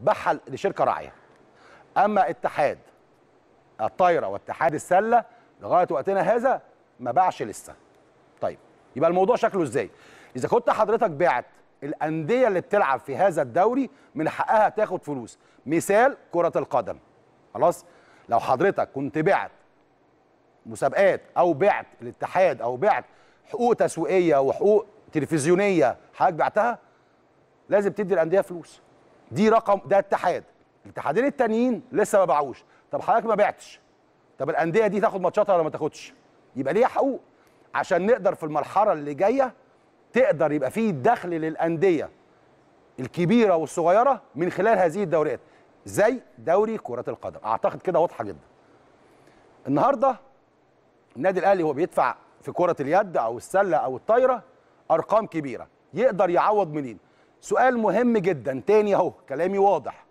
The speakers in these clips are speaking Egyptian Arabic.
باعها لشركه راعيه اما اتحاد الطايره واتحاد السله لغايه وقتنا هذا ما باعش لسه طيب يبقى الموضوع شكله ازاي اذا كنت حضرتك بعت الانديه اللي بتلعب في هذا الدوري من حقها تاخد فلوس مثال كره القدم خلاص لو حضرتك كنت بعت مسابقات او بعت الاتحاد او بعت حقوق تسويقيه وحقوق تلفزيونيه حضرتك بعتها لازم تدي الانديه فلوس دي رقم ده اتحاد الاتحادين التانيين لسه ما باعوش طب حضرتك ما بعتش طب الانديه دي تاخد ماتشاتها ولا ما تاخدش يبقى ليها حقوق عشان نقدر في المرحله اللي جايه تقدر يبقى فيه دخل للانديه الكبيره والصغيره من خلال هذه الدوريات زي دوري كره القدم اعتقد كده واضحه جدا النهارده النادي الاهلي هو بيدفع في كره اليد او السله او الطايره ارقام كبيره يقدر يعوض منين سؤال مهم جدا تاني اهو كلامي واضح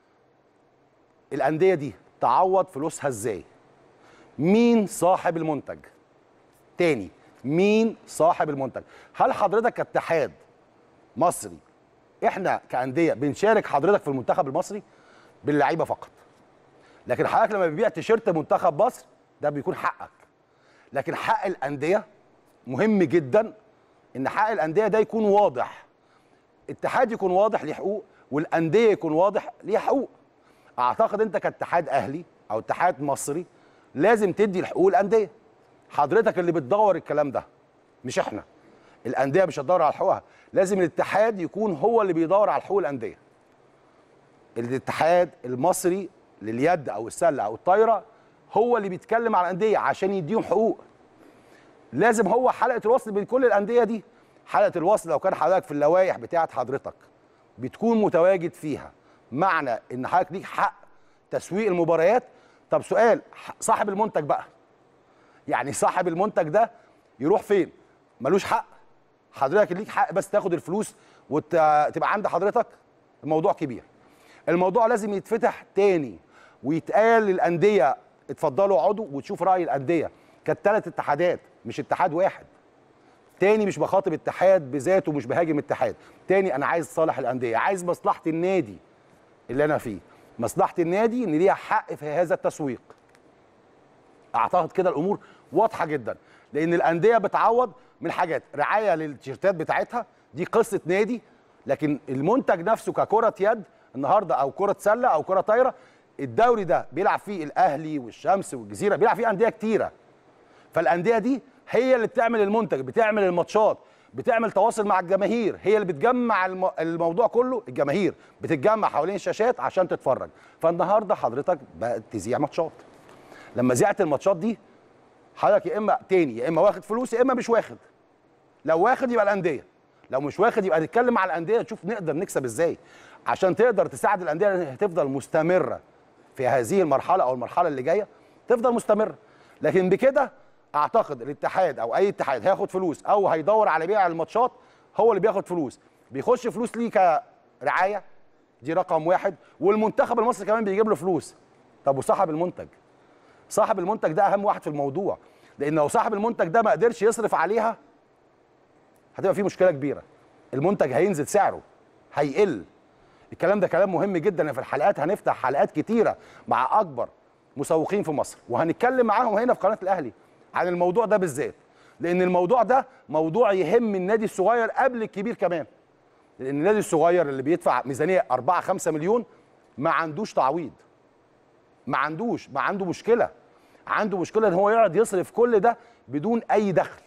الانديه دي تعوض فلوسها ازاي مين صاحب المنتج تاني مين صاحب المنتج هل حضرتك كاتحاد مصري احنا كانديه بنشارك حضرتك في المنتخب المصري باللعيبه فقط لكن حضرتك لما بتبيع تيشيرت منتخب مصر ده بيكون حقك لكن حق الانديه مهم جدا ان حق الانديه ده يكون واضح اتحاد يكون واضح ليه حقوق والانديه يكون واضح ليه حقوق اعتقد انت كاتحاد اهلي او اتحاد مصري لازم تدي الحقوق الانديه حضرتك اللي بتدور الكلام ده مش احنا الانديه مش هتدور على حقوقها لازم الاتحاد يكون هو اللي بيدور على حقوق الانديه الاتحاد المصري لليد او السله او الطايره هو اللي بيتكلم على الانديه عشان يديهم حقوق لازم هو حلقه الوصل بين كل الانديه دي حلقه الوصل لو كان حضرتك في اللوائح بتاعه حضرتك بتكون متواجد فيها معنى ان حضرتك ليك حق تسويق المباريات طب سؤال صاحب المنتج بقى يعني صاحب المنتج ده يروح فين ملوش حق حضرتك ليك حق بس تاخد الفلوس وتبقى عند حضرتك الموضوع كبير الموضوع لازم يتفتح تاني ويتقال للانديه اتفضلوا اقعدوا وتشوف راي الانديه كانت ثلاث اتحادات مش اتحاد واحد تاني مش بخاطب اتحاد بذاته مش بهاجم اتحاد تاني انا عايز صالح الانديه عايز مصلحه النادي اللي انا فيه مصلحه النادي ان ليها حق في هذا التسويق اعتقد كده الامور واضحه جدا لان الانديه بتعوض من حاجات رعايه للتيشيرتات بتاعتها دي قصه نادي لكن المنتج نفسه ككره يد النهارده او كره سله او كره طايره الدوري ده بيلعب فيه الاهلي والشمس والجزيره بيلعب فيه انديه كتيره فالانديه دي هي اللي بتعمل المنتج بتعمل الماتشات بتعمل تواصل مع الجماهير هي اللي بتجمع الم... الموضوع كله الجماهير بتتجمع حوالين الشاشات عشان تتفرج فالنهارده حضرتك بقت تذيع ماتشات لما ذيعت الماتشات دي حضرتك يا اما تاني يا اما واخد فلوس يا اما مش واخد لو واخد يبقى الانديه لو مش واخد يبقى نتكلم على الانديه نشوف نقدر نكسب ازاي عشان تقدر تساعد الانديه انها تفضل مستمره في هذه المرحله او المرحله اللي جايه تفضل مستمره لكن بكده اعتقد الاتحاد او اي اتحاد هياخد فلوس او هيدور على بيع الماتشات هو اللي بياخد فلوس بيخش فلوس ليه كرعايه دي رقم واحد والمنتخب المصري كمان بيجيب له فلوس طب وصاحب المنتج صاحب المنتج ده اهم واحد في الموضوع لان لو صاحب المنتج ده ما قدرش يصرف عليها هتبقى في مشكله كبيره المنتج هينزل سعره هيقل الكلام ده كلام مهم جدا في الحلقات هنفتح حلقات كتيره مع اكبر مسوقين في مصر وهنتكلم معاهم هنا في قناه الاهلي عن الموضوع ده بالذات لان الموضوع ده موضوع يهم النادي الصغير قبل الكبير كمان لان النادي الصغير اللي بيدفع ميزانيه 4 5 مليون ما عندوش تعويض ما عندوش ما عنده مشكله عنده مشكله ان هو يقعد يصرف كل ده بدون اي دخل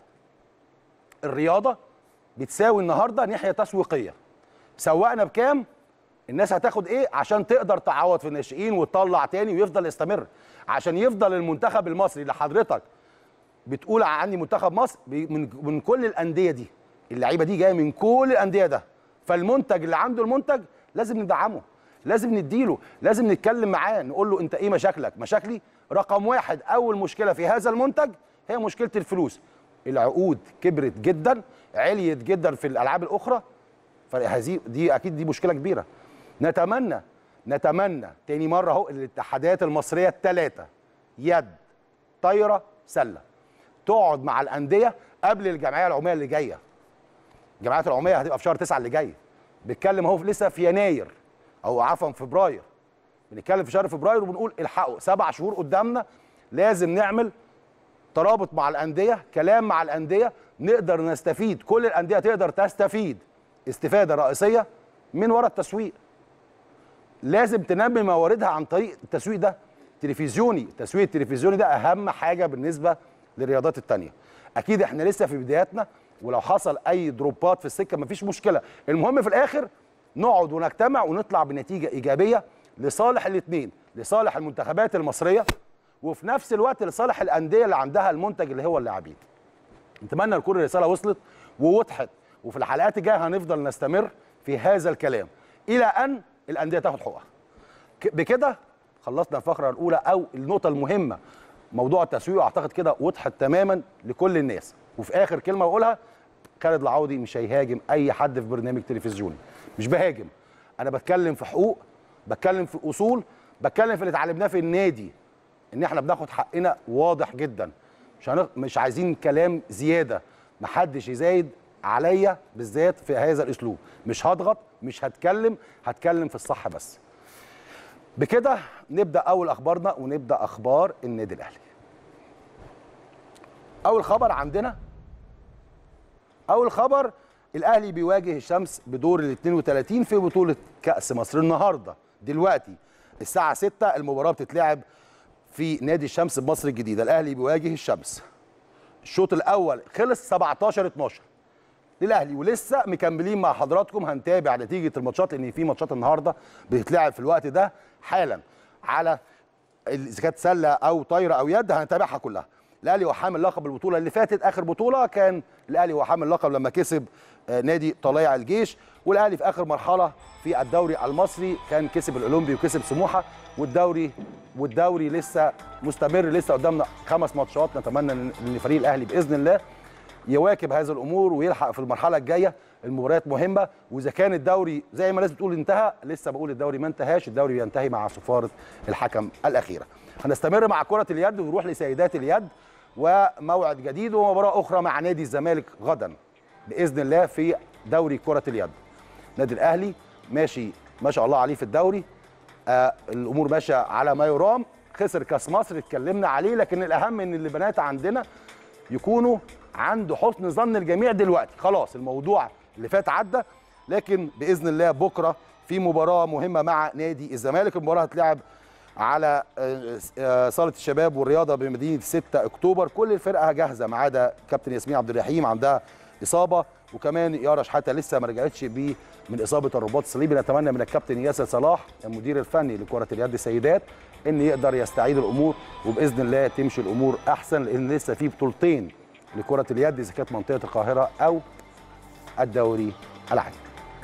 الرياضه بتساوي النهارده ناحيه تسويقيه سوقنا بكام الناس هتاخد ايه عشان تقدر تعوض في الناشئين وتطلع تاني ويفضل يستمر عشان يفضل المنتخب المصري اللي حضرتك بتقول عني منتخب مصر من من كل الانديه دي اللعيبه دي جايه من كل الانديه ده فالمنتج اللي عنده المنتج لازم ندعمه لازم نديله لازم نتكلم معاه نقول له انت ايه مشاكلك مشاكلي رقم واحد اول مشكله في هذا المنتج هي مشكله الفلوس العقود كبرت جدا عليت جدا في الالعاب الاخرى فهذه دي اكيد دي مشكله كبيره نتمنى نتمنى تاني مره اهو الاتحادات المصريه الثلاثه يد طايره سله تقعد مع الانديه قبل الجمعيه العموميه اللي جايه الجمعيات العموميه هتبقى في شهر 9 اللي جاي بيتكلم اهو لسه في يناير او عفوا فبراير بنتكلم في شهر فبراير وبنقول الحقوا سبع شهور قدامنا لازم نعمل ترابط مع الانديه كلام مع الانديه نقدر نستفيد كل الانديه تقدر تستفيد استفاده رئيسيه من وراء التسويق لازم تنمي مواردها عن طريق التسويق ده تلفزيوني التسويق التلفزيوني ده اهم حاجه بالنسبه للرياضات التانية اكيد احنا لسه في بداياتنا ولو حصل اي دروبات في السكه مفيش مشكله المهم في الاخر نقعد ونجتمع ونطلع بنتيجه ايجابيه لصالح الاثنين لصالح المنتخبات المصريه وفي نفس الوقت لصالح الانديه اللي عندها المنتج اللي هو اللاعبين نتمنى تكون الرساله وصلت ووضحت وفي الحلقات الجايه هنفضل نستمر في هذا الكلام الى ان الانديه تاخد حقوقها ك- بكده خلصنا الفقره الاولى او النقطه المهمه موضوع التسويق اعتقد كده وضحت تماما لكل الناس وفي اخر كلمه بقولها خالد العوضي مش هيهاجم اي حد في برنامج تلفزيوني مش بهاجم انا بتكلم في حقوق بتكلم في اصول بتكلم في اللي اتعلمناه في النادي ان احنا بناخد حقنا واضح جدا مش هنخ... مش عايزين كلام زياده محدش يزايد عليا بالذات في هذا الاسلوب مش هضغط مش هتكلم هتكلم في الصح بس بكده نبدا اول اخبارنا ونبدا اخبار النادي الاهلي اول خبر عندنا اول خبر الاهلي بيواجه الشمس بدور ال 32 في بطوله كاس مصر النهارده دلوقتي الساعه 6 المباراه بتتلعب في نادي الشمس بمصر الجديده الاهلي بيواجه الشمس الشوط الاول خلص 17 12 للاهلي ولسه مكملين مع حضراتكم هنتابع نتيجه الماتشات لان في ماتشات النهارده بتتلعب في الوقت ده حالا على اذا كانت سله او طايره او يد هنتابعها كلها الاهلي هو حامل لقب البطوله اللي فاتت اخر بطوله كان الاهلي هو حامل لقب لما كسب آه، نادي طلائع الجيش والاهلي في اخر مرحله في الدوري المصري كان كسب الاولمبي وكسب سموحه والدوري والدوري لسه مستمر لسه قدامنا خمس ماتشات نتمنى ان إن فريق الاهلي باذن الله يواكب هذه الامور ويلحق في المرحله الجايه المباريات مهمه واذا كان الدوري زي ما الناس بتقول انتهى لسه بقول الدوري ما انتهاش الدوري بينتهي مع صفاره الحكم الاخيره هنستمر مع كره اليد ونروح لسيدات اليد وموعد جديد ومباراه اخرى مع نادي الزمالك غدا باذن الله في دوري كره اليد نادي الاهلي ماشي ما شاء الله عليه في الدوري آه الامور ماشيه على ما يرام خسر كاس مصر اتكلمنا عليه لكن الاهم ان البنات عندنا يكونوا عند حسن ظن الجميع دلوقتي خلاص الموضوع اللي فات عدى لكن باذن الله بكره في مباراه مهمه مع نادي الزمالك المباراه هتلعب على آه، آه، صاله الشباب والرياضه بمدينه 6 اكتوبر كل الفرقه جاهزه ما عدا كابتن ياسمين عبد الرحيم عندها اصابه وكمان يارا شحاته لسه ما رجعتش بيه من اصابه الرباط الصليبي نتمنى من الكابتن ياسر صلاح المدير الفني لكره اليد السيدات ان يقدر يستعيد الامور وباذن الله تمشي الامور احسن لان لسه في بطولتين لكره اليد اذا كانت منطقه القاهره او الدوري العام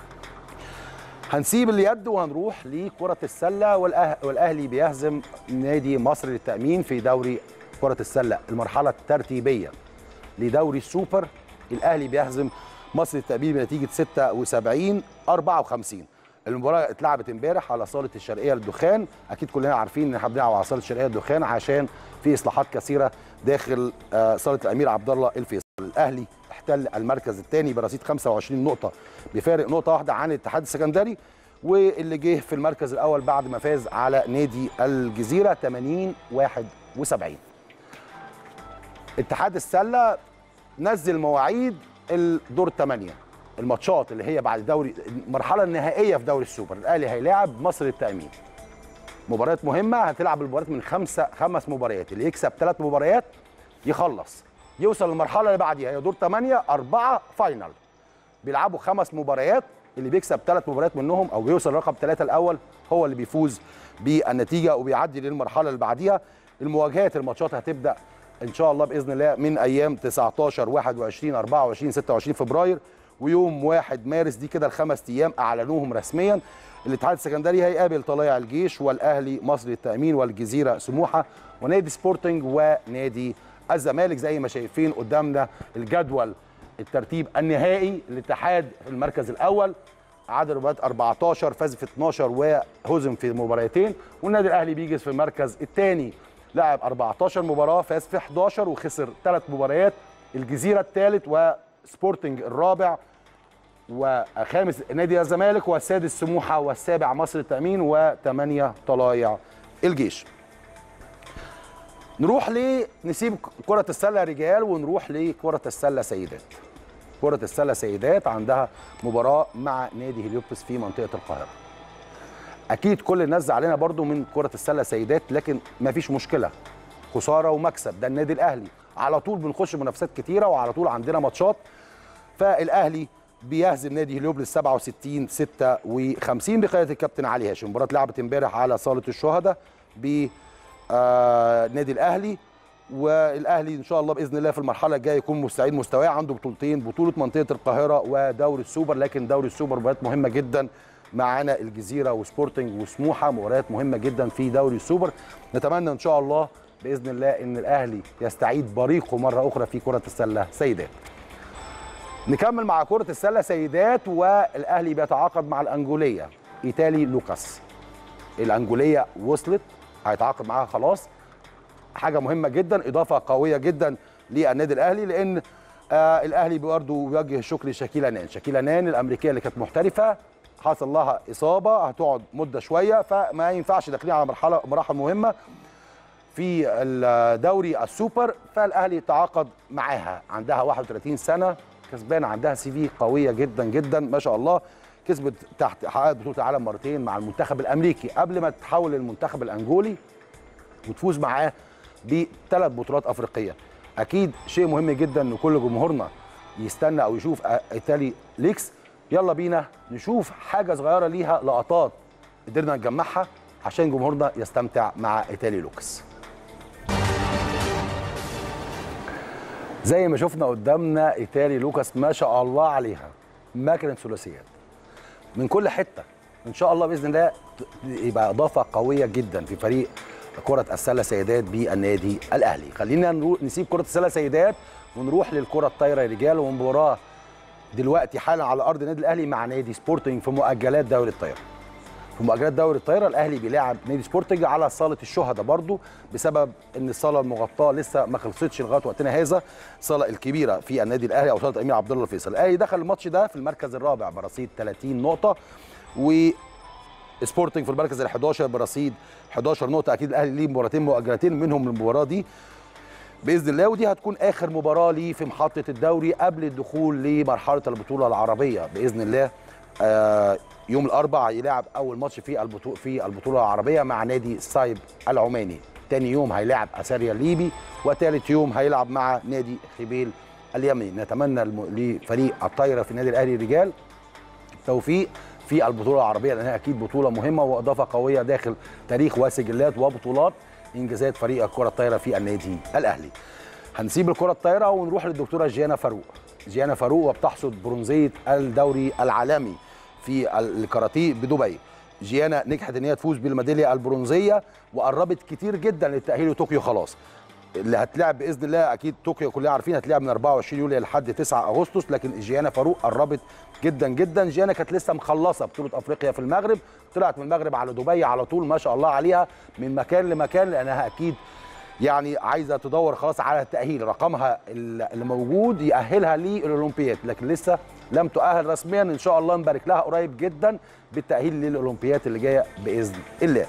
هنسيب اليد وهنروح لكرة السلة والأه... والأهلي بيهزم نادي مصر للتأمين في دوري كرة السلة المرحلة الترتيبية لدوري السوبر الأهلي بيهزم مصر للتأمين بنتيجة 76 54 المباراة اتلعبت امبارح على صالة الشرقية للدخان أكيد كلنا عارفين إن احنا بنلعب على صالة الشرقية للدخان عشان في إصلاحات كثيرة داخل آه، صالة الأمير عبد الله الفيصل الأهلي احتل المركز الثاني برصيد 25 نقطة بفارق نقطة واحدة عن الاتحاد السكندري واللي جه في المركز الأول بعد ما فاز على نادي الجزيرة 80 71 اتحاد السلة نزل مواعيد الدور الثمانية الماتشات اللي هي بعد دوري المرحلة النهائية في دوري السوبر الأهلي هيلاعب مصر للتأمين مباريات مهمة هتلعب المباريات من خمسة خمس مباريات اللي يكسب ثلاث مباريات يخلص يوصل للمرحلة اللي بعديها هي دور ثمانية أربعة فاينل بيلعبوا خمس مباريات اللي بيكسب ثلاث مباريات منهم او بيوصل رقم ثلاثة الاول هو اللي بيفوز بالنتيجه وبيعدي للمرحله اللي بعديها المواجهات الماتشات هتبدا ان شاء الله باذن الله من ايام 19 21 24 26 فبراير ويوم 1 مارس دي كده الخمس ايام اعلنوهم رسميا الاتحاد السكندري هيقابل طلائع الجيش والاهلي مصر للتامين والجزيره سموحه ونادي سبورتنج ونادي الزمالك زي ما شايفين قدامنا الجدول الترتيب النهائي الاتحاد في المركز الاول عدد مباريات 14 فاز في 12 وهزم في مباراتين والنادي الاهلي بيجي في المركز الثاني لعب 14 مباراه فاز في 11 وخسر ثلاث مباريات الجزيره الثالث وسبورتنج الرابع وخامس نادي الزمالك والسادس سموحه والسابع مصر التامين وثمانيه طلايع الجيش نروح ل نسيب كرة السلة رجال ونروح لكرة السلة سيدات. كرة السلة سيدات عندها مباراة مع نادي هليوبس في منطقة القاهرة. أكيد كل الناس زعلانة برضو من كرة السلة سيدات لكن مفيش مشكلة. خسارة ومكسب ده النادي الأهلي. على طول بنخش منافسات كتيرة وعلى طول عندنا ماتشات. فالأهلي بيهزم نادي هليوبلس 67 56 بقيادة الكابتن علي هاشم. مباراة لعبت امبارح على صالة الشهداء ب آه نادي الاهلي والاهلي ان شاء الله باذن الله في المرحله الجايه يكون مستعيد مستواه عنده بطولتين بطوله منطقه القاهره ودوري السوبر لكن دوري السوبر مباريات مهمه جدا معانا الجزيره وسبورتنج وسموحه مباريات مهمه جدا في دوري السوبر نتمنى ان شاء الله باذن الله ان الاهلي يستعيد بريقه مره اخرى في كره السله سيدات نكمل مع كره السله سيدات والاهلي بيتعاقد مع الانجوليه ايتالي لوكاس الانجوليه وصلت هيتعاقد معاها خلاص حاجه مهمه جدا اضافه قويه جدا للنادي الاهلي لان آه الاهلي برضه بيوجه الشكر لشاكيلا نان شاكيلا نان الامريكيه اللي كانت محترفه حصل لها اصابه هتقعد مده شويه فما ينفعش داخلين على مرحله مراحل مهمه في الدوري السوبر فالاهلي تعاقد معاها عندها 31 سنه كسبانه عندها سي في قويه جدا جدا ما شاء الله كسبت تحت حققت بطوله العالم مرتين مع المنتخب الامريكي قبل ما تتحول للمنتخب الانجولي وتفوز معاه بثلاث بطولات افريقيه اكيد شيء مهم جدا ان كل جمهورنا يستنى او يشوف ايتالي ليكس يلا بينا نشوف حاجه صغيره ليها لقطات قدرنا نجمعها عشان جمهورنا يستمتع مع ايتالي لوكس زي ما شفنا قدامنا ايتالي لوكاس ما شاء الله عليها ماكينه ثلاثيات من كل حته ان شاء الله باذن الله يبقى اضافه قويه جدا في فريق كره السله سيدات بالنادي الاهلي خلينا نسيب كره السله سيدات ونروح للكره الطايره رجال ومباراه دلوقتي حالا على ارض النادي الاهلي مع نادي سبورتنج في مؤجلات دوري الطايره في مؤجلات دوري الطايره الاهلي بيلاعب نادي سبورتنج على صاله الشهداء برضو بسبب ان الصاله المغطاه لسه ما خلصتش لغايه وقتنا هذا الصاله الكبيره في النادي الاهلي او صاله امير عبد الله الفيصل الاهلي دخل الماتش ده في المركز الرابع برصيد 30 نقطه و سبورتنج في المركز ال 11 برصيد 11 نقطه اكيد الاهلي ليه مباراتين مؤجلتين منهم المباراه دي باذن الله ودي هتكون اخر مباراه ليه في محطه الدوري قبل الدخول لمرحله البطوله العربيه باذن الله آه يوم الاربعاء يلعب اول ماتش في البطوله في البطوله العربيه مع نادي سايب العماني تاني يوم هيلاعب اساريا الليبي وثالث يوم هيلعب مع نادي خبيل اليمني نتمنى لفريق الطايره في النادي الاهلي رجال توفيق في البطوله العربيه لانها اكيد بطوله مهمه واضافه قويه داخل تاريخ وسجلات وبطولات انجازات فريق الكره الطايره في النادي الاهلي. هنسيب الكره الطايره ونروح للدكتوره جيانا فاروق. جيانا فاروق وبتحصد برونزيه الدوري العالمي في الكاراتيه بدبي. جيانا نجحت ان هي تفوز بالميداليه البرونزيه وقربت كتير جدا للتاهيل لطوكيو خلاص. اللي هتلعب باذن الله اكيد طوكيو كلنا عارفين هتلعب من 24 يوليو لحد 9 اغسطس لكن جيانا فاروق قربت جدا جدا جيانا كانت لسه مخلصه بطوله افريقيا في المغرب طلعت من المغرب على دبي على طول ما شاء الله عليها من مكان لمكان لانها اكيد يعني عايزه تدور خلاص على التاهيل رقمها اللي موجود يأهلها للاولمبياد لكن لسه لم تؤهل رسميا ان شاء الله نبارك لها قريب جدا بالتاهيل للاولمبياد اللي جايه باذن الله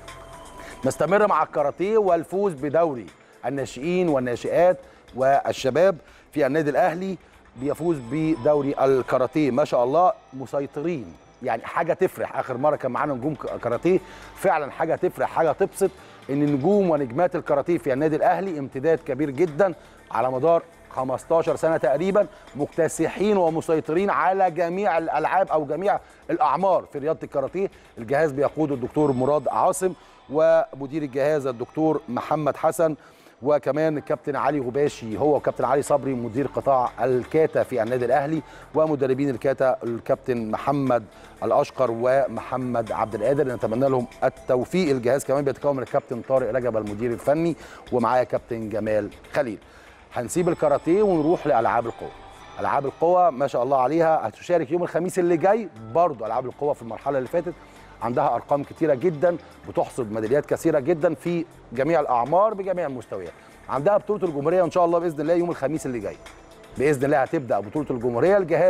نستمر مع الكاراتيه والفوز بدوري الناشئين والناشئات والشباب في النادي الاهلي بيفوز بدوري الكاراتيه ما شاء الله مسيطرين يعني حاجه تفرح اخر مره كان معانا نجوم كاراتيه فعلا حاجه تفرح حاجه تبسط ان نجوم ونجمات الكاراتيه في النادي الاهلي امتداد كبير جدا على مدار 15 سنه تقريبا مكتسحين ومسيطرين على جميع الالعاب او جميع الاعمار في رياضه الكاراتيه الجهاز بيقوده الدكتور مراد عاصم ومدير الجهاز الدكتور محمد حسن وكمان الكابتن علي غباشي هو وكابتن علي صبري مدير قطاع الكاتا في النادي الاهلي ومدربين الكاتا الكابتن محمد الاشقر ومحمد عبد القادر نتمنى لهم التوفيق الجهاز كمان بيتكون من الكابتن طارق رجب المدير الفني ومعايا كابتن جمال خليل هنسيب الكاراتيه ونروح لالعاب القوه العاب القوه ما شاء الله عليها هتشارك يوم الخميس اللي جاي برضه العاب القوه في المرحله اللي فاتت عندها ارقام كتيره جدا بتحصد ميداليات كثيره جدا في جميع الاعمار بجميع المستويات عندها بطوله الجمهوريه ان شاء الله باذن الله يوم الخميس اللي جاي باذن الله هتبدا بطوله الجمهوريه الجهاز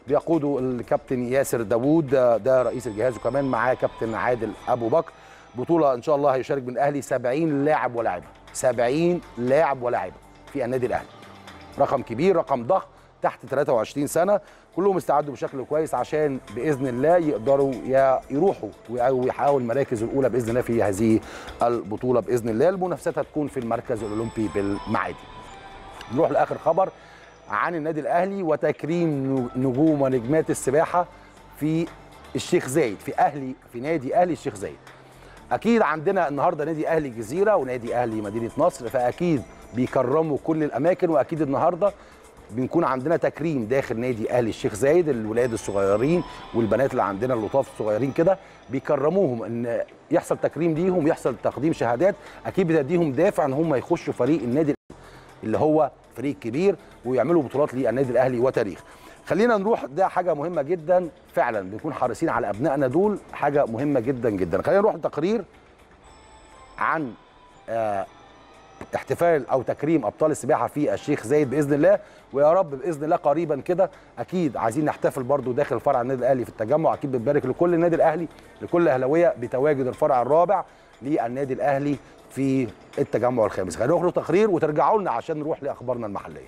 بيقوده الكابتن ياسر داوود ده, ده رئيس الجهاز وكمان معاه كابتن عادل ابو بكر بطوله ان شاء الله هيشارك من الاهلي 70 لاعب ولاعبه 70 لاعب ولاعبه في النادي الاهلي رقم كبير رقم ضخم تحت 23 سنه كلهم استعدوا بشكل كويس عشان باذن الله يقدروا يروحوا ويحققوا المراكز الاولى باذن الله في هذه البطوله باذن الله المنافسات هتكون في المركز الاولمبي بالمعادي نروح لاخر خبر عن النادي الاهلي وتكريم نجوم ونجمات السباحه في الشيخ زايد في اهلي في نادي اهلي الشيخ زايد اكيد عندنا النهارده نادي اهلي الجزيره ونادي اهلي مدينه نصر فاكيد بيكرموا كل الاماكن واكيد النهارده بنكون عندنا تكريم داخل نادي اهلي الشيخ زايد الولاد الصغيرين والبنات اللي عندنا اللطاف الصغيرين كده بيكرموهم ان يحصل تكريم ليهم يحصل تقديم شهادات اكيد بتديهم دافع ان هم يخشوا فريق النادي اللي هو فريق كبير ويعملوا بطولات للنادي الاهلي وتاريخ خلينا نروح ده حاجه مهمه جدا فعلا بنكون حريصين على ابنائنا دول حاجه مهمه جدا جدا خلينا نروح لتقرير عن آه احتفال او تكريم ابطال السباحه في الشيخ زايد باذن الله ويا رب باذن الله قريبا كده اكيد عايزين نحتفل برضو داخل فرع النادي الاهلي في التجمع اكيد بنبارك لكل النادي الاهلي لكل اهلاويه بتواجد الفرع الرابع للنادي الاهلي في التجمع الخامس خلينا نخرج تقرير وترجعوا لنا عشان نروح لاخبارنا المحليه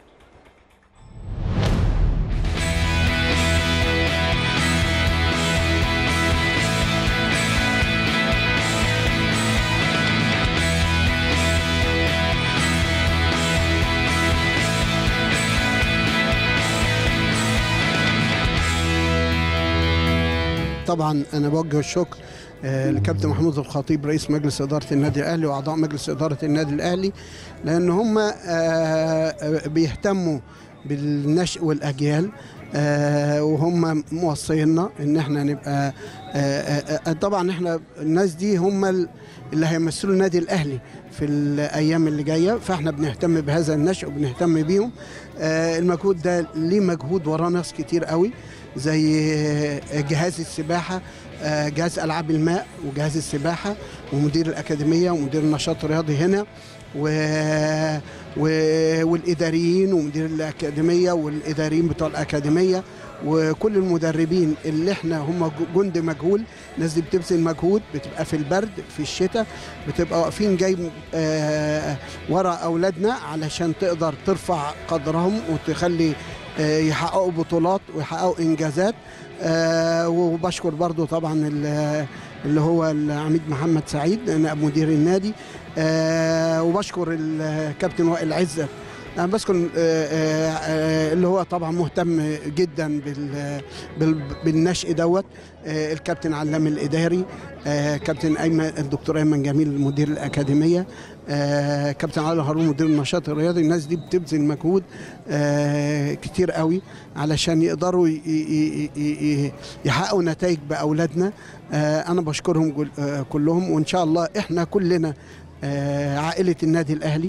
طبعا انا بوجه الشكر لكابتن محمود الخطيب رئيس مجلس اداره النادي الاهلي واعضاء مجلس اداره النادي الاهلي لان هم بيهتموا بالنشء والاجيال وهم موصينا ان احنا نبقى طبعا احنا الناس دي هم اللي هيمثلوا النادي الاهلي في الايام اللي جايه فاحنا بنهتم بهذا النشء وبنهتم بيهم المجهود ده ليه مجهود وراه ناس كتير قوي زي جهاز السباحه جهاز العاب الماء وجهاز السباحه ومدير الاكاديميه ومدير النشاط الرياضي هنا و... و... والاداريين ومدير الاكاديميه والاداريين بتوع الاكاديميه وكل المدربين اللي احنا هم جند مجهول الناس دي بتبذل مجهود بتبقى في البرد في الشتاء بتبقى واقفين جاي آه ورا اولادنا علشان تقدر ترفع قدرهم وتخلي آه يحققوا بطولات ويحققوا انجازات آه وبشكر برضو طبعا اللي هو العميد محمد سعيد نائب مدير النادي آه وبشكر الكابتن وائل عزت انا بشكر اللي هو طبعا مهتم جدا بالنشء دوت الكابتن علام الاداري كابتن ايمن الدكتور ايمن جميل مدير الاكاديميه كابتن علي هارون مدير النشاط الرياضي الناس دي بتبذل مجهود كتير قوي علشان يقدروا يحققوا نتائج باولادنا انا بشكرهم كلهم وان شاء الله احنا كلنا عائله النادي الاهلي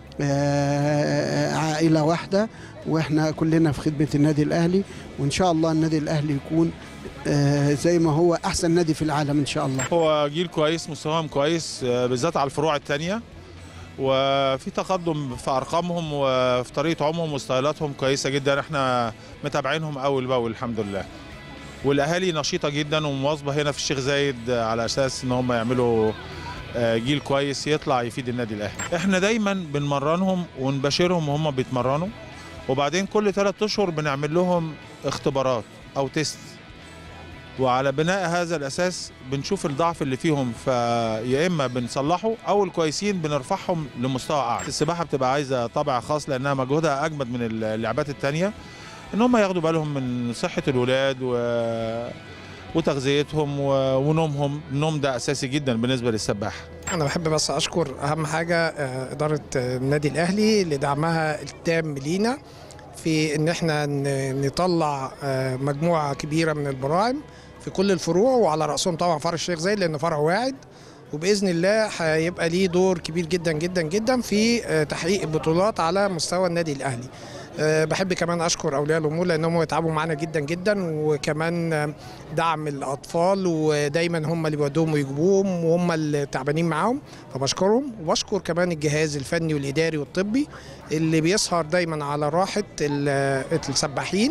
عائلة واحدة واحنا كلنا في خدمة النادي الأهلي وإن شاء الله النادي الأهلي يكون زي ما هو أحسن نادي في العالم إن شاء الله هو جيل كويس مستواهم كويس بالذات على الفروع الثانية وفي تقدم في أرقامهم وفي طريقة عمهم وستايلاتهم كويسة جدا احنا متابعينهم أول بأول الحمد لله والأهالي نشيطة جدا ومواظبة هنا في الشيخ زايد على أساس إن هم يعملوا جيل كويس يطلع يفيد النادي الاهلي احنا دايما بنمرنهم ونباشرهم وهم بيتمرنوا وبعدين كل ثلاث اشهر بنعمل لهم اختبارات او تيست وعلى بناء هذا الاساس بنشوف الضعف اللي فيهم فيا اما بنصلحه او الكويسين بنرفعهم لمستوى اعلى السباحه بتبقى عايزه طابع خاص لانها مجهودها اجمد من اللعبات الثانيه ان هم ياخدوا بالهم من صحه الولاد و وتغذيتهم ونومهم النوم ده اساسي جدا بالنسبه للسباح انا بحب بس اشكر اهم حاجه اداره النادي الاهلي لدعمها التام لينا في ان احنا نطلع مجموعه كبيره من البراعم في كل الفروع وعلى راسهم طبعا فرع الشيخ زايد لان فرع واعد وباذن الله هيبقى ليه دور كبير جدا جدا جدا في تحقيق البطولات على مستوى النادي الاهلي بحب كمان اشكر اولياء الامور لانهم يتعبوا معانا جدا جدا وكمان دعم الاطفال ودايما هم اللي بيودوهم ويجيبوهم وهم اللي تعبانين معاهم فبشكرهم وبشكر كمان الجهاز الفني والاداري والطبي اللي بيسهر دايما على راحه السباحين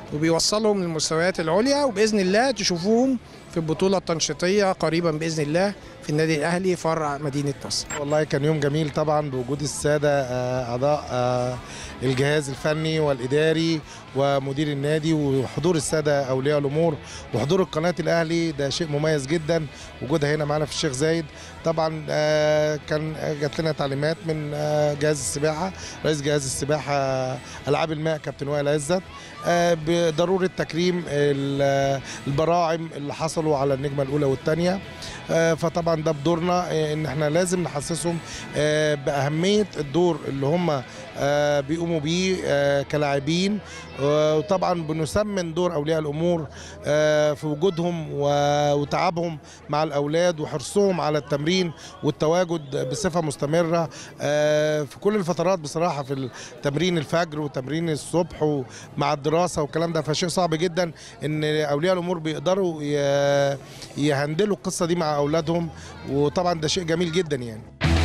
وبيوصلهم للمستويات العليا وباذن الله تشوفوهم في البطوله التنشيطيه قريبا باذن الله في النادي الاهلي فرع مدينه نصر والله كان يوم جميل طبعا بوجود الساده آه، اعضاء آه، الجهاز الفني والاداري ومدير النادي وحضور الساده اولياء الامور وحضور القناه الاهلي ده شيء مميز جدا وجودها هنا معانا في الشيخ زايد طبعا آه، كان جات لنا تعليمات من آه، جهاز السباحه رئيس جهاز السباحه العاب الماء كابتن وائل عزت آه، بضروره تكريم ال- البراعم اللي حصلوا على النجمه الاولى والثانيه آه، فطبعا ده بدورنا آه، ان احنا لازم نحسسهم آه، باهميه الدور اللي هم آه، بيقوموا بيه آه، كلاعبين آه، وطبعا بنسمن دور اولياء الامور آه، في وجودهم و- وتعبهم مع الاولاد وحرصهم على التمرين والتواجد بصفه مستمره آه، في كل الفترات بصراحه في التمرين الفجر وتمرين الصبح ومع الدراسه والكلام ده فشيء صعب جدا ان اولياء الامور بيقدروا ي- يهندلوا القصه دي مع اولادهم وطبعا ده شيء جميل جدا يعني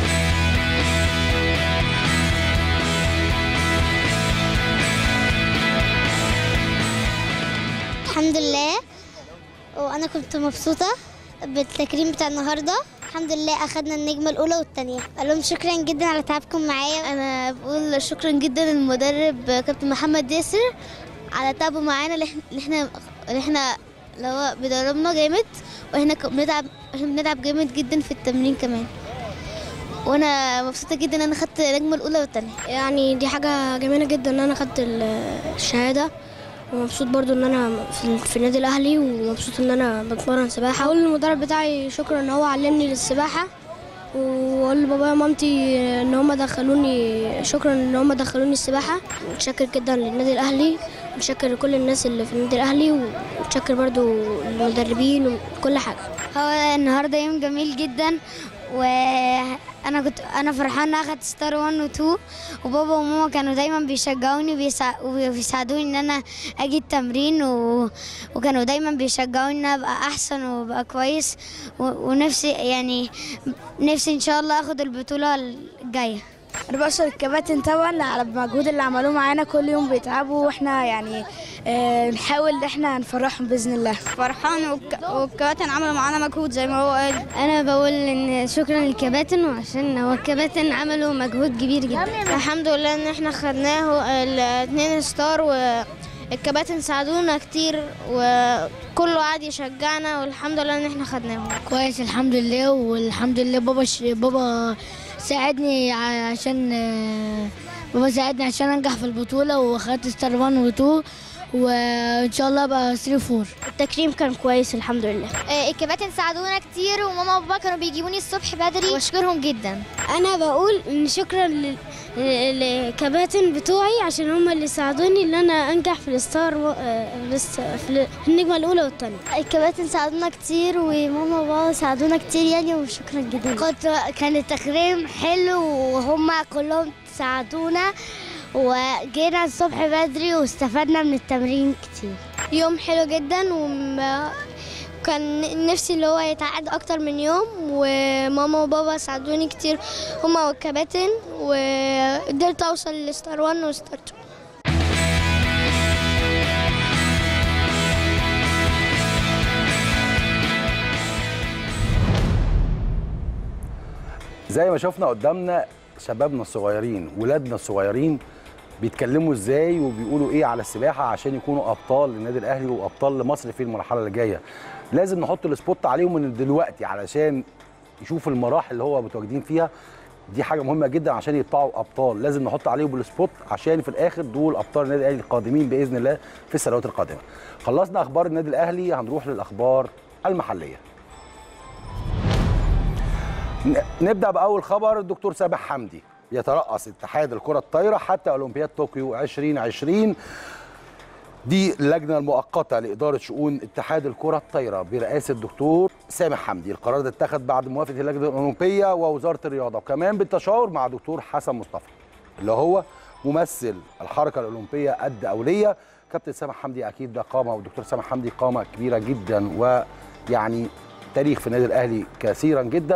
الحمد لله وانا كنت مبسوطه بالتكريم بتاع النهارده الحمد لله اخدنا النجمه الاولى والثانيه قال لهم شكرا جدا على تعبكم معايا انا بقول شكرا جدا للمدرب كابتن محمد ياسر على تعبه معانا اللي إحنا- اللي احنا اللي احنا اللي هو بيدربنا جامد واحنا ك- بنتعب احنا بنتعب جامد جدا في التمرين كمان وانا مبسوطه جدا ان انا خدت النجمه الاولى والثانيه يعني دي حاجة جميلة جدا ان انا خدت ال- الشهادة ومبسوط برضو ان انا في, في النادي الاهلي ومبسوط ان انا بتمرن سباحة اقول للمدرب بتاعي شكرا ان هو علمني للسباحة واقول لبابايا ومامتي ان هم دخلوني شكرا ان هم دخلوني السباحة متشكر جدا للنادي الاهلي متشكر لكل الناس اللي في النادي الاهلي ومتشكر برضو للمدربين وكل حاجة هو النهارده يوم جميل جدا وانا كنت انا فرحانه اخدت ستار 1 و 2 وبابا وماما كانوا دايما بيشجعوني وبيسا- وبيساعدوني ان انا اجي التمرين و... وكانوا دايما بيشجعوني ان أنا ابقى احسن وابقى كويس و... ونفسي يعني نفسي ان شاء الله اخد البطوله الجايه انا بشكر الكباتن طبعا على المجهود اللي عملوه معانا كل يوم بيتعبوا واحنا يعني آه، نحاول ان احنا نفرحهم باذن الله فرحان والكباتن عملوا معانا مجهود زي ما هو قال انا بقول ان شكرا للكباتن وعشان هو الكباتن عملوا مجهود كبير جدا الحمد لله ان احنا خدناه الاثنين ستار والكباتن ساعدونا كتير وكله قعد يشجعنا والحمد لله ان احنا خدناهم كويس الحمد لله والحمد لله بابا ش... بابا ساعدني ع- عشان آه، بابا ساعدني عشان انجح في البطوله واخدت ستار 1 و 2 وان شاء الله ابقى 3 4 التكريم كان كويس الحمد لله الكباتن ساعدونا كتير وماما وبابا كانوا بيجيبوني الصبح بدري واشكرهم جدا انا بقول ان شكرا لل- للكباتن بتوعي عشان هم اللي ساعدوني ان انا انجح في الستار و... آه، في الس- في النجمه الاولى والثانيه الكباتن ساعدونا كتير وماما وبابا ساعدونا كتير يعني وشكرا جدا كنت كان التكريم حلو وهم كلهم ساعدونا وجينا الصبح بدري واستفدنا من التمرين كتير يوم حلو جدا وكان نفسي اللي هو يتعاد اكتر من يوم وماما وبابا ساعدوني كتير هما والكباتن وقدرت اوصل لستار 1 وستار 2 زي ما شفنا قدامنا شبابنا الصغيرين ولادنا الصغيرين بيتكلموا ازاي وبيقولوا ايه على السباحه عشان يكونوا ابطال للنادي الاهلي وابطال لمصر في المرحله اللي جايه لازم نحط السبوت عليهم من دلوقتي علشان يشوفوا المراحل اللي هو متواجدين فيها دي حاجه مهمه جدا عشان يطلعوا ابطال لازم نحط عليهم السبوت عشان في الاخر دول ابطال النادي الاهلي القادمين باذن الله في السنوات القادمه خلصنا اخبار النادي الاهلي هنروح للاخبار المحليه ن- نبدا باول خبر الدكتور سامح حمدي يترأس اتحاد الكره الطايره حتى اولمبياد طوكيو 2020 دي اللجنه المؤقته لاداره شؤون اتحاد الكره الطايره برئاسه الدكتور سامح حمدي القرار ده اتخذ بعد موافقه اللجنه الاولمبيه ووزاره الرياضه وكمان بالتشاور مع دكتور حسن مصطفى اللي هو ممثل الحركه الاولمبيه الدوليه كابتن سامح حمدي اكيد ده قامه والدكتور سامح حمدي قامه كبيره جدا ويعني تاريخ في النادي الاهلي كثيرا جدا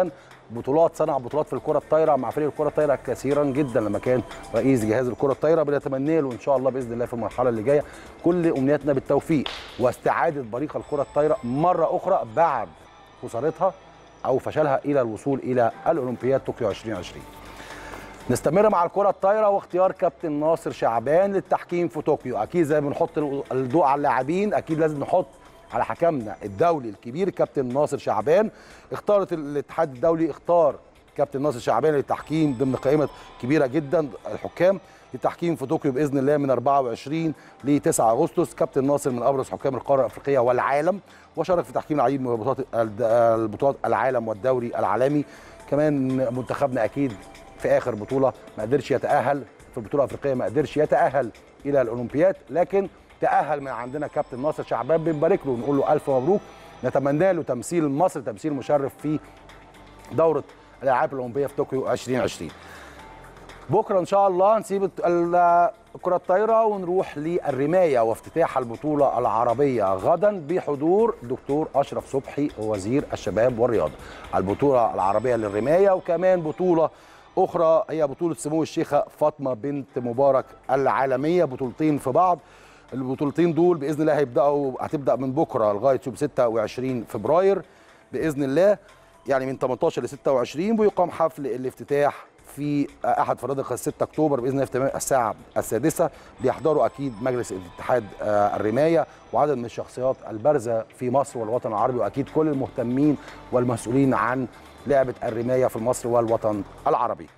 بطولات صنع بطولات في الكره الطايره مع فريق الكره الطايره كثيرا جدا لما كان رئيس جهاز الكره الطايره بنتمنى له ان شاء الله باذن الله في المرحله اللي جايه كل امنياتنا بالتوفيق واستعاده بريق الكره الطايره مره اخرى بعد خسارتها او فشلها الى الوصول الى الاولمبياد طوكيو 2020 نستمر مع الكره الطايره واختيار كابتن ناصر شعبان للتحكيم في طوكيو اكيد زي ما بنحط الضوء على اللاعبين اكيد لازم نحط على حكمنا الدولي الكبير كابتن ناصر شعبان اختارت الاتحاد الدولي اختار كابتن ناصر شعبان للتحكيم ضمن قائمه كبيره جدا الحكام للتحكيم في طوكيو باذن الله من 24 ل 9 اغسطس كابتن ناصر من ابرز حكام القاره الافريقيه والعالم وشارك في تحكيم العديد من بطولات البطولات العالم والدوري العالمي كمان منتخبنا اكيد في اخر بطوله ما قدرش يتاهل في البطوله الافريقيه ما قدرش يتاهل الى الاولمبياد لكن تاهل من عندنا كابتن ناصر شعبان بنبارك له ونقول له الف مبروك نتمنى له تمثيل مصر تمثيل مشرف في دوره الالعاب الاولمبيه في طوكيو 2020 بكره ان شاء الله نسيب الكره الطايره ونروح للرمايه وافتتاح البطوله العربيه غدا بحضور دكتور اشرف صبحي وزير الشباب والرياضه البطوله العربيه للرمايه وكمان بطوله اخرى هي بطوله سمو الشيخه فاطمه بنت مبارك العالميه بطولتين في بعض البطولتين دول باذن الله هيبداوا هتبدا من بكره لغايه يوم 26 فبراير باذن الله يعني من 18 ل 26 ويقام حفل الافتتاح في احد فنادق 6 اكتوبر باذن الله في تمام الساعه السادسه بيحضروا اكيد مجلس اتحاد الرمايه وعدد من الشخصيات البارزه في مصر والوطن العربي واكيد كل المهتمين والمسؤولين عن لعبه الرمايه في مصر والوطن العربي.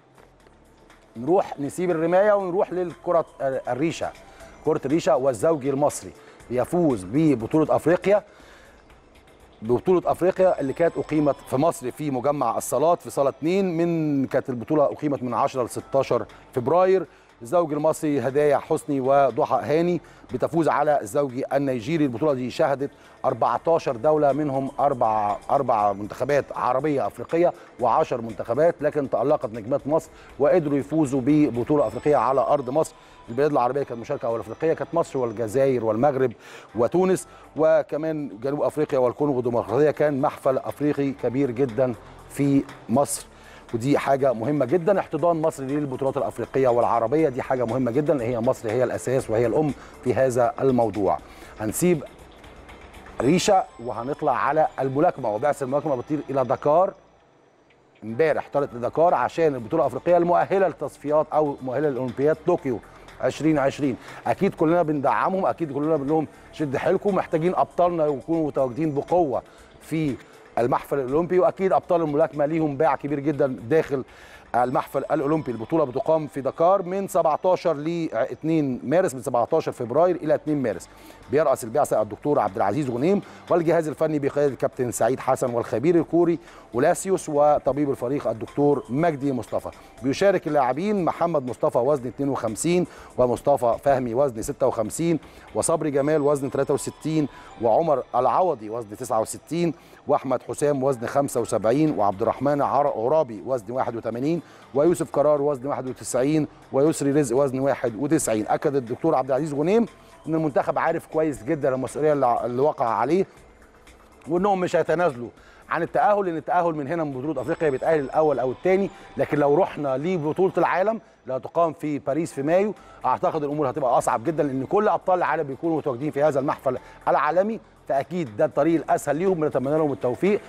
نروح نسيب الرمايه ونروح للكره الريشه كره الريشه والزوجي المصري يفوز ببطوله افريقيا بطولة افريقيا اللي كانت اقيمت في مصر في مجمع الصالات في صالة 2 من كانت البطولة اقيمت من 10 ل 16 فبراير الزوج المصري هدايا حسني وضحى هاني بتفوز على الزوجي النيجيري البطولة دي شهدت 14 دولة منهم أربع أربع منتخبات عربية أفريقية و10 منتخبات لكن تألقت نجمات مصر وقدروا يفوزوا ببطولة أفريقية على أرض مصر البلاد العربيه كانت مشاركه اول افريقيه كانت مصر والجزائر والمغرب وتونس وكمان جنوب افريقيا والكونغو الديمقراطيه كان محفل افريقي كبير جدا في مصر ودي حاجه مهمه جدا احتضان مصر للبطولات الافريقيه والعربيه دي حاجه مهمه جدا هي مصر هي الاساس وهي الام في هذا الموضوع هنسيب ريشه وهنطلع على الملاكمه وبعث الملاكمه بتطير الى دكار امبارح طارت لدكار عشان البطوله الافريقيه المؤهله للتصفيات او مؤهله للاولمبياد طوكيو 2020 اكيد كلنا بندعمهم اكيد كلنا بنقول لهم شد حيلكم محتاجين ابطالنا يكونوا متواجدين بقوه في المحفل الاولمبي واكيد ابطال الملاكمه ليهم باع كبير جدا داخل المحفل الاولمبي البطوله بتقام في دكار من 17 ل 2 مارس من 17 فبراير الى 2 مارس بيرأس البعثه الدكتور عبد العزيز غنيم والجهاز الفني بقياده الكابتن سعيد حسن والخبير الكوري اولاسيوس وطبيب الفريق الدكتور مجدي مصطفى بيشارك اللاعبين محمد مصطفى وزن 52 ومصطفى فهمي وزن 56 وصبري جمال وزن 63 وعمر العوضي وزن 69 واحمد حسام وزن 75 وعبد الرحمن عرابي وزن 81 ويوسف قرار وزن 91 ويسري رزق وزن 91 اكد الدكتور عبد العزيز غنيم ان المنتخب عارف كويس جدا المسؤوليه اللي وقع عليه وانهم مش هيتنازلوا عن التاهل لان التاهل من هنا من بطوله افريقيا بيتاهل الاول او الثاني لكن لو رحنا لبطوله العالم اللي هتقام في باريس في مايو اعتقد الامور هتبقى اصعب جدا لان كل ابطال العالم بيكونوا متواجدين في هذا المحفل العالمي فاكيد ده الطريق الاسهل ليهم بنتمنى لهم التوفيق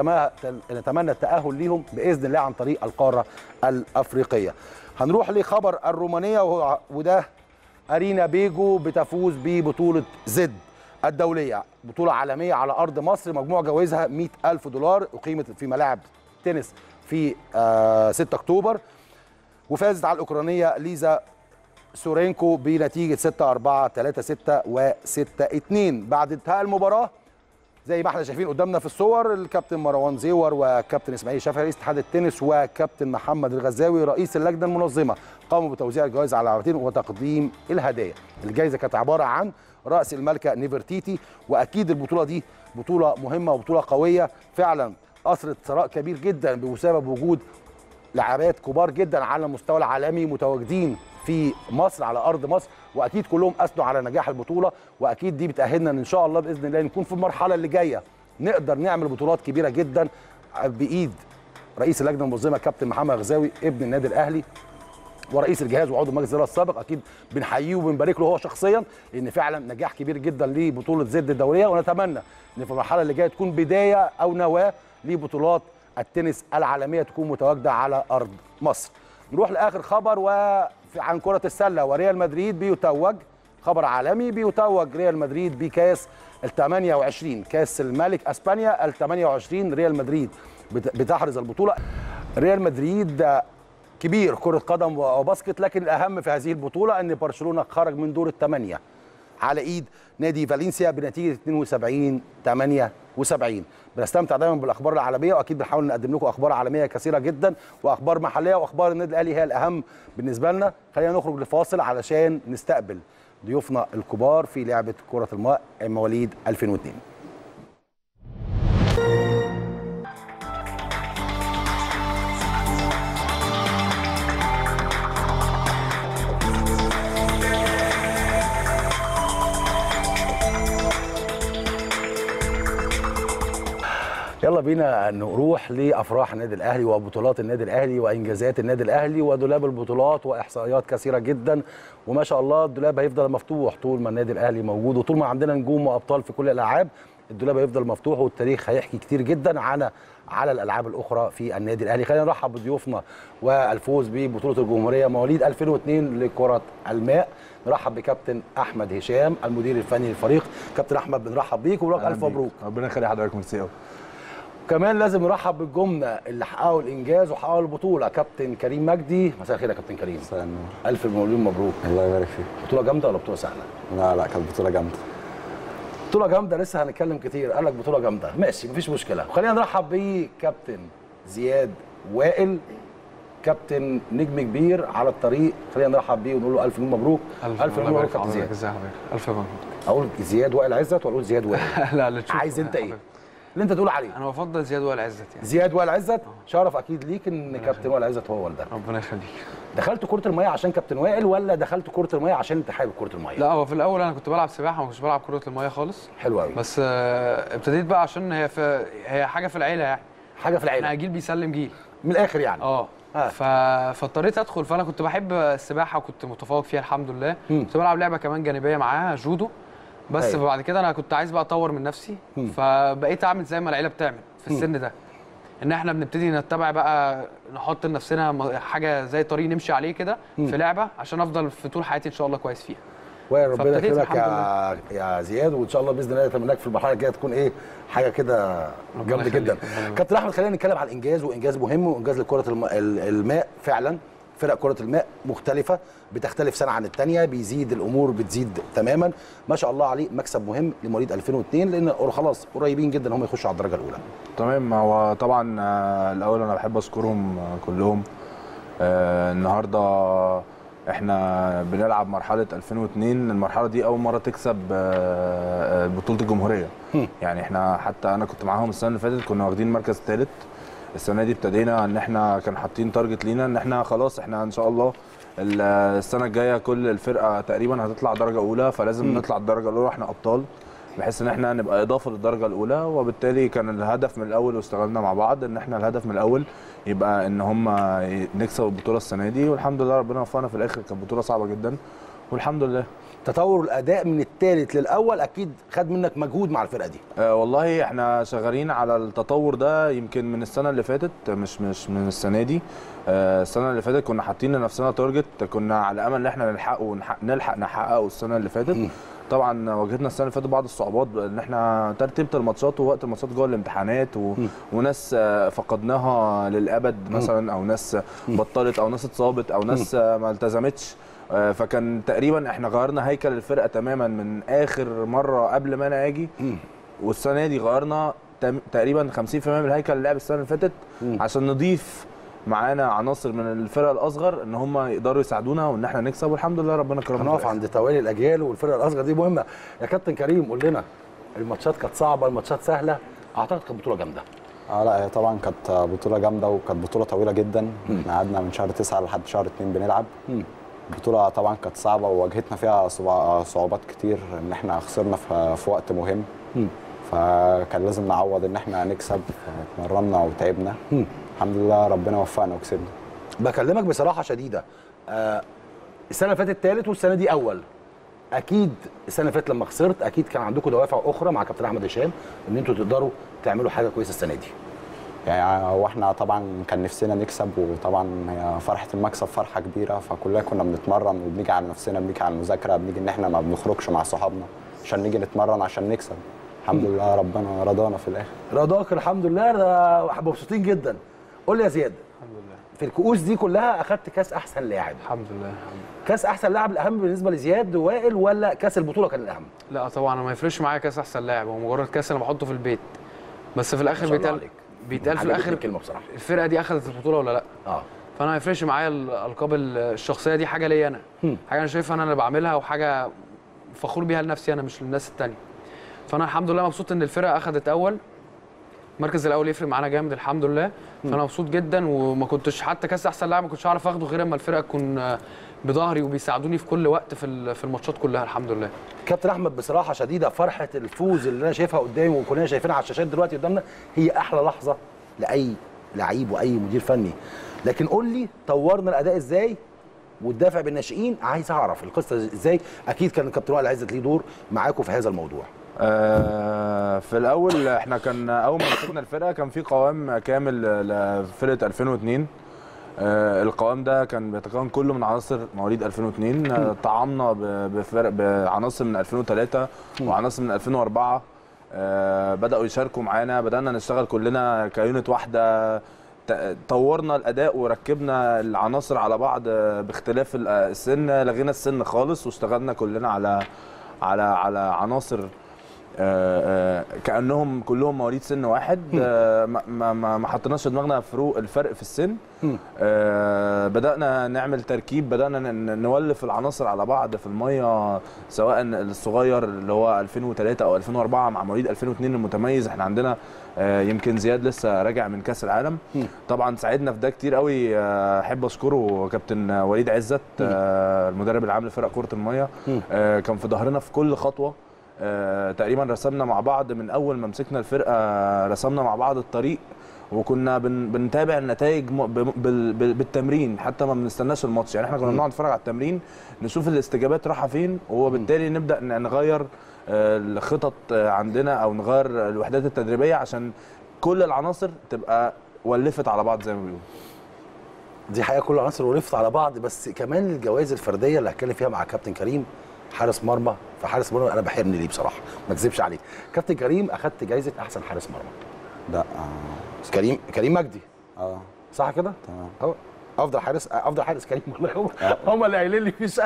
ونتمنى التاهل ليهم باذن الله عن طريق القاره الافريقيه. هنروح لخبر الرومانيه وده ارينا بيجو بتفوز ببطوله زد الدوليه بطوله عالميه على ارض مصر مجموع جوائزها 100 الف دولار اقيمت في ملاعب تنس في 6 اكتوبر وفازت على الاوكرانيه ليزا سورينكو بنتيجه 6 4 3 6 و 6 2 بعد انتهاء المباراه زي ما احنا شايفين قدامنا في الصور الكابتن مروان زيور وكابتن اسماعيل شافعي رئيس اتحاد التنس وكابتن محمد الغزاوي رئيس اللجنه المنظمه قاموا بتوزيع الجوائز على اللاعبين وتقديم الهدايا الجائزه كانت عباره عن راس الملكه نيفرتيتي واكيد البطوله دي بطوله مهمه وبطوله قويه فعلا اثرت ثراء كبير جدا بسبب وجود لاعبات كبار جدا على المستوى العالمي متواجدين في مصر على ارض مصر واكيد كلهم اثنوا على نجاح البطوله واكيد دي بتاهلنا ان شاء الله باذن الله نكون في المرحله اللي جايه نقدر نعمل بطولات كبيره جدا بايد رئيس اللجنه المنظمه كابتن محمد غزاوي ابن النادي الاهلي ورئيس الجهاز وعضو مجلس الاداره السابق اكيد بنحييه وبنبارك له هو شخصيا لان فعلا نجاح كبير جدا لبطوله زد الدوليه ونتمنى ان في المرحله اللي جايه تكون بدايه او نواه لبطولات التنس العالميه تكون متواجده على ارض مصر. نروح لاخر خبر وعن كره السله وريال مدريد بيتوج خبر عالمي بيتوج ريال مدريد بكاس ال 28 كاس الملك اسبانيا ال 28 ريال مدريد بت- بتحرز البطوله ريال مدريد كبير كرة قدم وباسكت لكن الأهم في هذه البطولة أن برشلونة خرج من دور الثمانية على إيد نادي فالنسيا بنتيجة 72 78 بنستمتع دايما بالأخبار العالمية وأكيد بنحاول نقدم لكم أخبار عالمية كثيرة جدا وأخبار محلية وأخبار النادي الأهلي هي الأهم بالنسبة لنا خلينا نخرج لفاصل علشان نستقبل ضيوفنا الكبار في لعبة كرة الماء مواليد 2002 يلا بينا نروح لافراح النادي الاهلي وبطولات النادي الاهلي وانجازات النادي الاهلي ودولاب البطولات واحصائيات كثيره جدا وما شاء الله الدولاب هيفضل مفتوح طول ما النادي الاهلي موجود وطول ما عندنا نجوم وابطال في كل الالعاب الدولاب هيفضل مفتوح والتاريخ هيحكي كتير جدا عن على الالعاب الاخرى في النادي الاهلي خلينا نرحب بضيوفنا والفوز ببطوله الجمهوريه مواليد 2002 لكره الماء نرحب بكابتن احمد هشام المدير الفني للفريق كابتن احمد بنرحب بيك ولك الف مبروك ربنا يخلي حضرتك ميرسي قوي كمان لازم نرحب بالجمله اللي حققوا الانجاز وحققوا البطوله كابتن كريم مجدي مساء الخير يا كابتن كريم مساء النور الف مليون مبروك الله يبارك فيك بطوله جامده ولا بطوله سهله لا لا كانت بطوله جامده بطوله جامده لسه هنتكلم كتير قال لك بطوله جامده ماشي مفيش مشكله خلينا نرحب بكابتن زياد وائل كابتن نجم كبير على الطريق خلينا نرحب بيه ونقول له الف مليون مبروك الف مليون مبروك كابتن زياد ازي حضرتك الف مبروك اقول زياد وائل عزت ولا اقول زياد وائل لا لا تشوف عايز انت ايه اللي انت تقول عليه انا بفضل زياد وائل عزت يعني زياد وائل عزت شرف اكيد ليك ان كابتن وائل عزت هو والدك ربنا يخليك دخلت كره الميه عشان كابتن وائل ولا دخلت كره الميه عشان انت حابب كره الميه لا هو في الاول انا كنت بلعب سباحه ما كنتش بلعب كره الميه خالص حلو قوي بس آه، ابتديت بقى عشان هي في هي حاجه في العيله يعني حاجه في العيله احنا جيل بيسلم جيل من الاخر يعني اه آه. ف... فاضطريت ادخل فانا كنت بحب السباحه وكنت متفوق فيها الحمد لله مم. كنت بلعب لعبه كمان جانبيه معاها جودو بس أيوة. بعد كده انا كنت عايز بقى اطور من نفسي مم. فبقيت اعمل زي ما العيله بتعمل في السن ده ان احنا بنبتدي نتبع بقى نحط لنفسنا م- حاجه زي طريق نمشي عليه كده في لعبه عشان افضل في طول حياتي ان شاء الله كويس فيها وربنا فابتديت يكرمك الحمد يا يا زياد وان شاء الله باذن الله اتمناك في المرحله الجايه تكون ايه حاجه كده جامده يخليك، جدا ربنا يبارك. كابتن احمد خلينا نتكلم عن انجاز وانجاز مهم وانجاز لكره الم... ال- الماء فعلا فرق كره الماء مختلفه بتختلف سنه عن الثانيه بيزيد الامور بتزيد تماما ما شاء الله عليه مكسب مهم لمواليد 2002 لان خلاص قريبين جدا هم يخشوا على الدرجه الاولى تمام هو طبعا آه، الاول انا بحب اشكرهم آه، كلهم آه، النهارده احنا بنلعب مرحله 2002 المرحله دي اول مره تكسب آه، آه، بطوله الجمهوريه هم. يعني احنا حتى انا كنت معاهم السنه اللي فاتت كنا واخدين مركز ثالث السنه دي ابتدينا ان احنا كان حاطين تارجت لينا ان احنا خلاص احنا ان شاء الله ال- السنه الجايه كل الفرقه تقريبا هتطلع درجه اولى فلازم مم. نطلع الدرجه الاولى احنا ابطال بحيث ان احنا نبقى اضافه للدرجه الاولى وبالتالي كان الهدف من الاول واستغلنا مع بعض ان احنا الهدف من الاول يبقى ان هم نكسب البطوله السنه دي والحمد لله ربنا وفقنا في الاخر كانت بطوله صعبه جدا والحمد لله تطور الاداء من الثالث للاول اكيد خد منك مجهود مع الفرقه دي آه والله احنا شغالين على التطور ده يمكن من السنه اللي فاتت مش مش من السنه دي آه السنه اللي فاتت كنا حاطين لنفسنا تارجت كنا على امل ان احنا نلحقه ونحقق نلحق نحققه السنه اللي فاتت مم. طبعا واجهتنا السنه اللي فاتت بعض الصعوبات ان احنا ترتيبه الماتشات ووقت الماتشات جوه الامتحانات و... مم. وناس آه، فقدناها للابد مثلا او ناس بطلت او ناس اتصابت او ناس آه، ما التزمتش آه، فكان تقريبا احنا غيرنا هيكل الفرقه تماما من اخر مره قبل ما انا اجي مم. والسنه دي غيرنا تم- تقريبا 50% من الهيكل اللي لعب السنه اللي فاتت مم. عشان نضيف معانا عناصر من الفرق الاصغر ان هم يقدروا يساعدونا وان احنا نكسب والحمد لله ربنا كرمنا في هنقف الآخر. عند توالي الاجيال والفرقه الاصغر دي مهمه يا كابتن كريم قول لنا الماتشات كانت صعبه الماتشات سهله اعتقد كانت بطوله جامده اه لا هي طبعا كانت بطولة جامدة وكانت بطولة طويلة جدا احنا قعدنا من شهر تسعة لحد شهر اتنين بنلعب مم. البطولة طبعا كانت صعبة وواجهتنا فيها صعوبة- صعوبات كتير ان احنا خسرنا في في وقت مهم مم. فكان لازم نعوض ان احنا نكسب اتمرنا وتعبنا الحمد لله ربنا وفقنا وكسبنا بكلمك بصراحه شديده آه السنه اللي فاتت ثالث والسنه دي اول اكيد السنه اللي فاتت لما خسرت اكيد كان عندكم دوافع اخرى مع كابتن احمد هشام ان انتوا تقدروا تعملوا حاجه كويسه السنه دي يعني هو احنا طبعا كان نفسنا نكسب وطبعا هي فرحه المكسب فرحه كبيره فكلنا كنا بنتمرن وبنيجي على نفسنا بنيجي على المذاكره بنيجي ان احنا ما بنخرجش مع صحابنا عشان نيجي نتمرن عشان نكسب الحمد لله ربنا رضانا في الاخر رضاك الحمد لله ده مبسوطين جدا قول لي يا زياد الحمد لله في الكؤوس دي كلها اخدت كاس احسن لاعب الحمد لله كاس احسن لاعب الاهم بالنسبه لزياد وائل ولا كاس البطوله كان الاهم لا طبعا أنا ما يفرقش معايا كاس احسن لاعب هو مجرد كاس انا بحطه في البيت بس في ما الاخر شاء الله بيتقال عليك. بيتقال في عجبتني الاخر الكلمه بصراحه الفرقه دي اخذت البطوله ولا لا اه فانا ما يفرقش معايا الالقاب الشخصيه دي حاجه ليا انا هم. حاجه انا شايفها انا اللي بعملها وحاجه فخور بيها لنفسي انا مش للناس التانية فانا الحمد لله مبسوط ان الفرقه اخذت اول المركز الاول يفرق معانا جامد الحمد لله فانا مبسوط جدا وما كنتش حتى كاس احسن لاعب ما كنتش اعرف اخده غير اما الفرقه تكون بظهري وبيساعدوني في كل وقت في ال- في الماتشات كلها الحمد لله كابتن احمد بصراحه شديده فرحه الفوز اللي انا شايفها قدامي وكلنا شايفينها على الشاشات دلوقتي قدامنا هي احلى لحظه لاي لعيب واي مدير فني لكن قول لي طورنا الاداء ازاي والدافع بالناشئين عايز اعرف القصه ازاي اكيد كان الكابتن وائل عزت ليه دور معاكم في هذا الموضوع آه، في الاول احنا كان اول ما مسكنا الفرقه كان في قوام كامل لفرقه 2002 آه، القوام ده كان بيتكون كله من عناصر مواليد 2002 آه، طعمنا ب- بفرق بعناصر من 2003 وعناصر من 2004 آه، بداوا يشاركوا معانا بدانا نشتغل كلنا كيونت واحده ت- طورنا الاداء وركبنا العناصر على بعض آه، باختلاف ال- آه، السن لغينا السن خالص واشتغلنا كلنا على على على عناصر آه، آه، كانهم كلهم مواليد سن واحد آه، ما- ما ما ما حطيناش في دماغنا فروق الفرق في السن آه، بدانا نعمل تركيب بدانا ن- نولف العناصر على بعض في الميه سواء الصغير اللي هو 2003 او 2004 مع مواليد 2002 المتميز احنا عندنا آه، يمكن زياد لسه راجع من كاس العالم طبعا ساعدنا في ده كتير قوي آه، احب اشكره كابتن وليد عزت آه، المدرب العام لفرق كره الميه آه، كان في ظهرنا في كل خطوه آه، تقريبا رسمنا مع بعض من اول ما مسكنا الفرقه رسمنا مع بعض الطريق وكنا بن بنتابع النتائج م- ب- بال- بال- بالتمرين حتى ما بنستناش الماتش يعني احنا كنا بنقعد نتفرج على التمرين نشوف الاستجابات رايحه فين وبالتالي نبدا ن- نغير آه، الخطط آه، عندنا او نغير الوحدات التدريبيه عشان كل العناصر تبقى ولفت على بعض زي ما بيقولوا دي حقيقه كل العناصر ولفت على بعض بس كمان الجوائز الفرديه اللي هتكلم فيها مع كابتن كريم حارس مرمى فحارس مرمى انا بحرني ليه بصراحه ما اكذبش عليك كابتن كريم اخدت جائزه احسن حارس مرمى ده كريم كريم مجدي اه صح كده تمام أهو. افضل حارس افضل حارس كريم والله هم هم اللي قايلين لي مش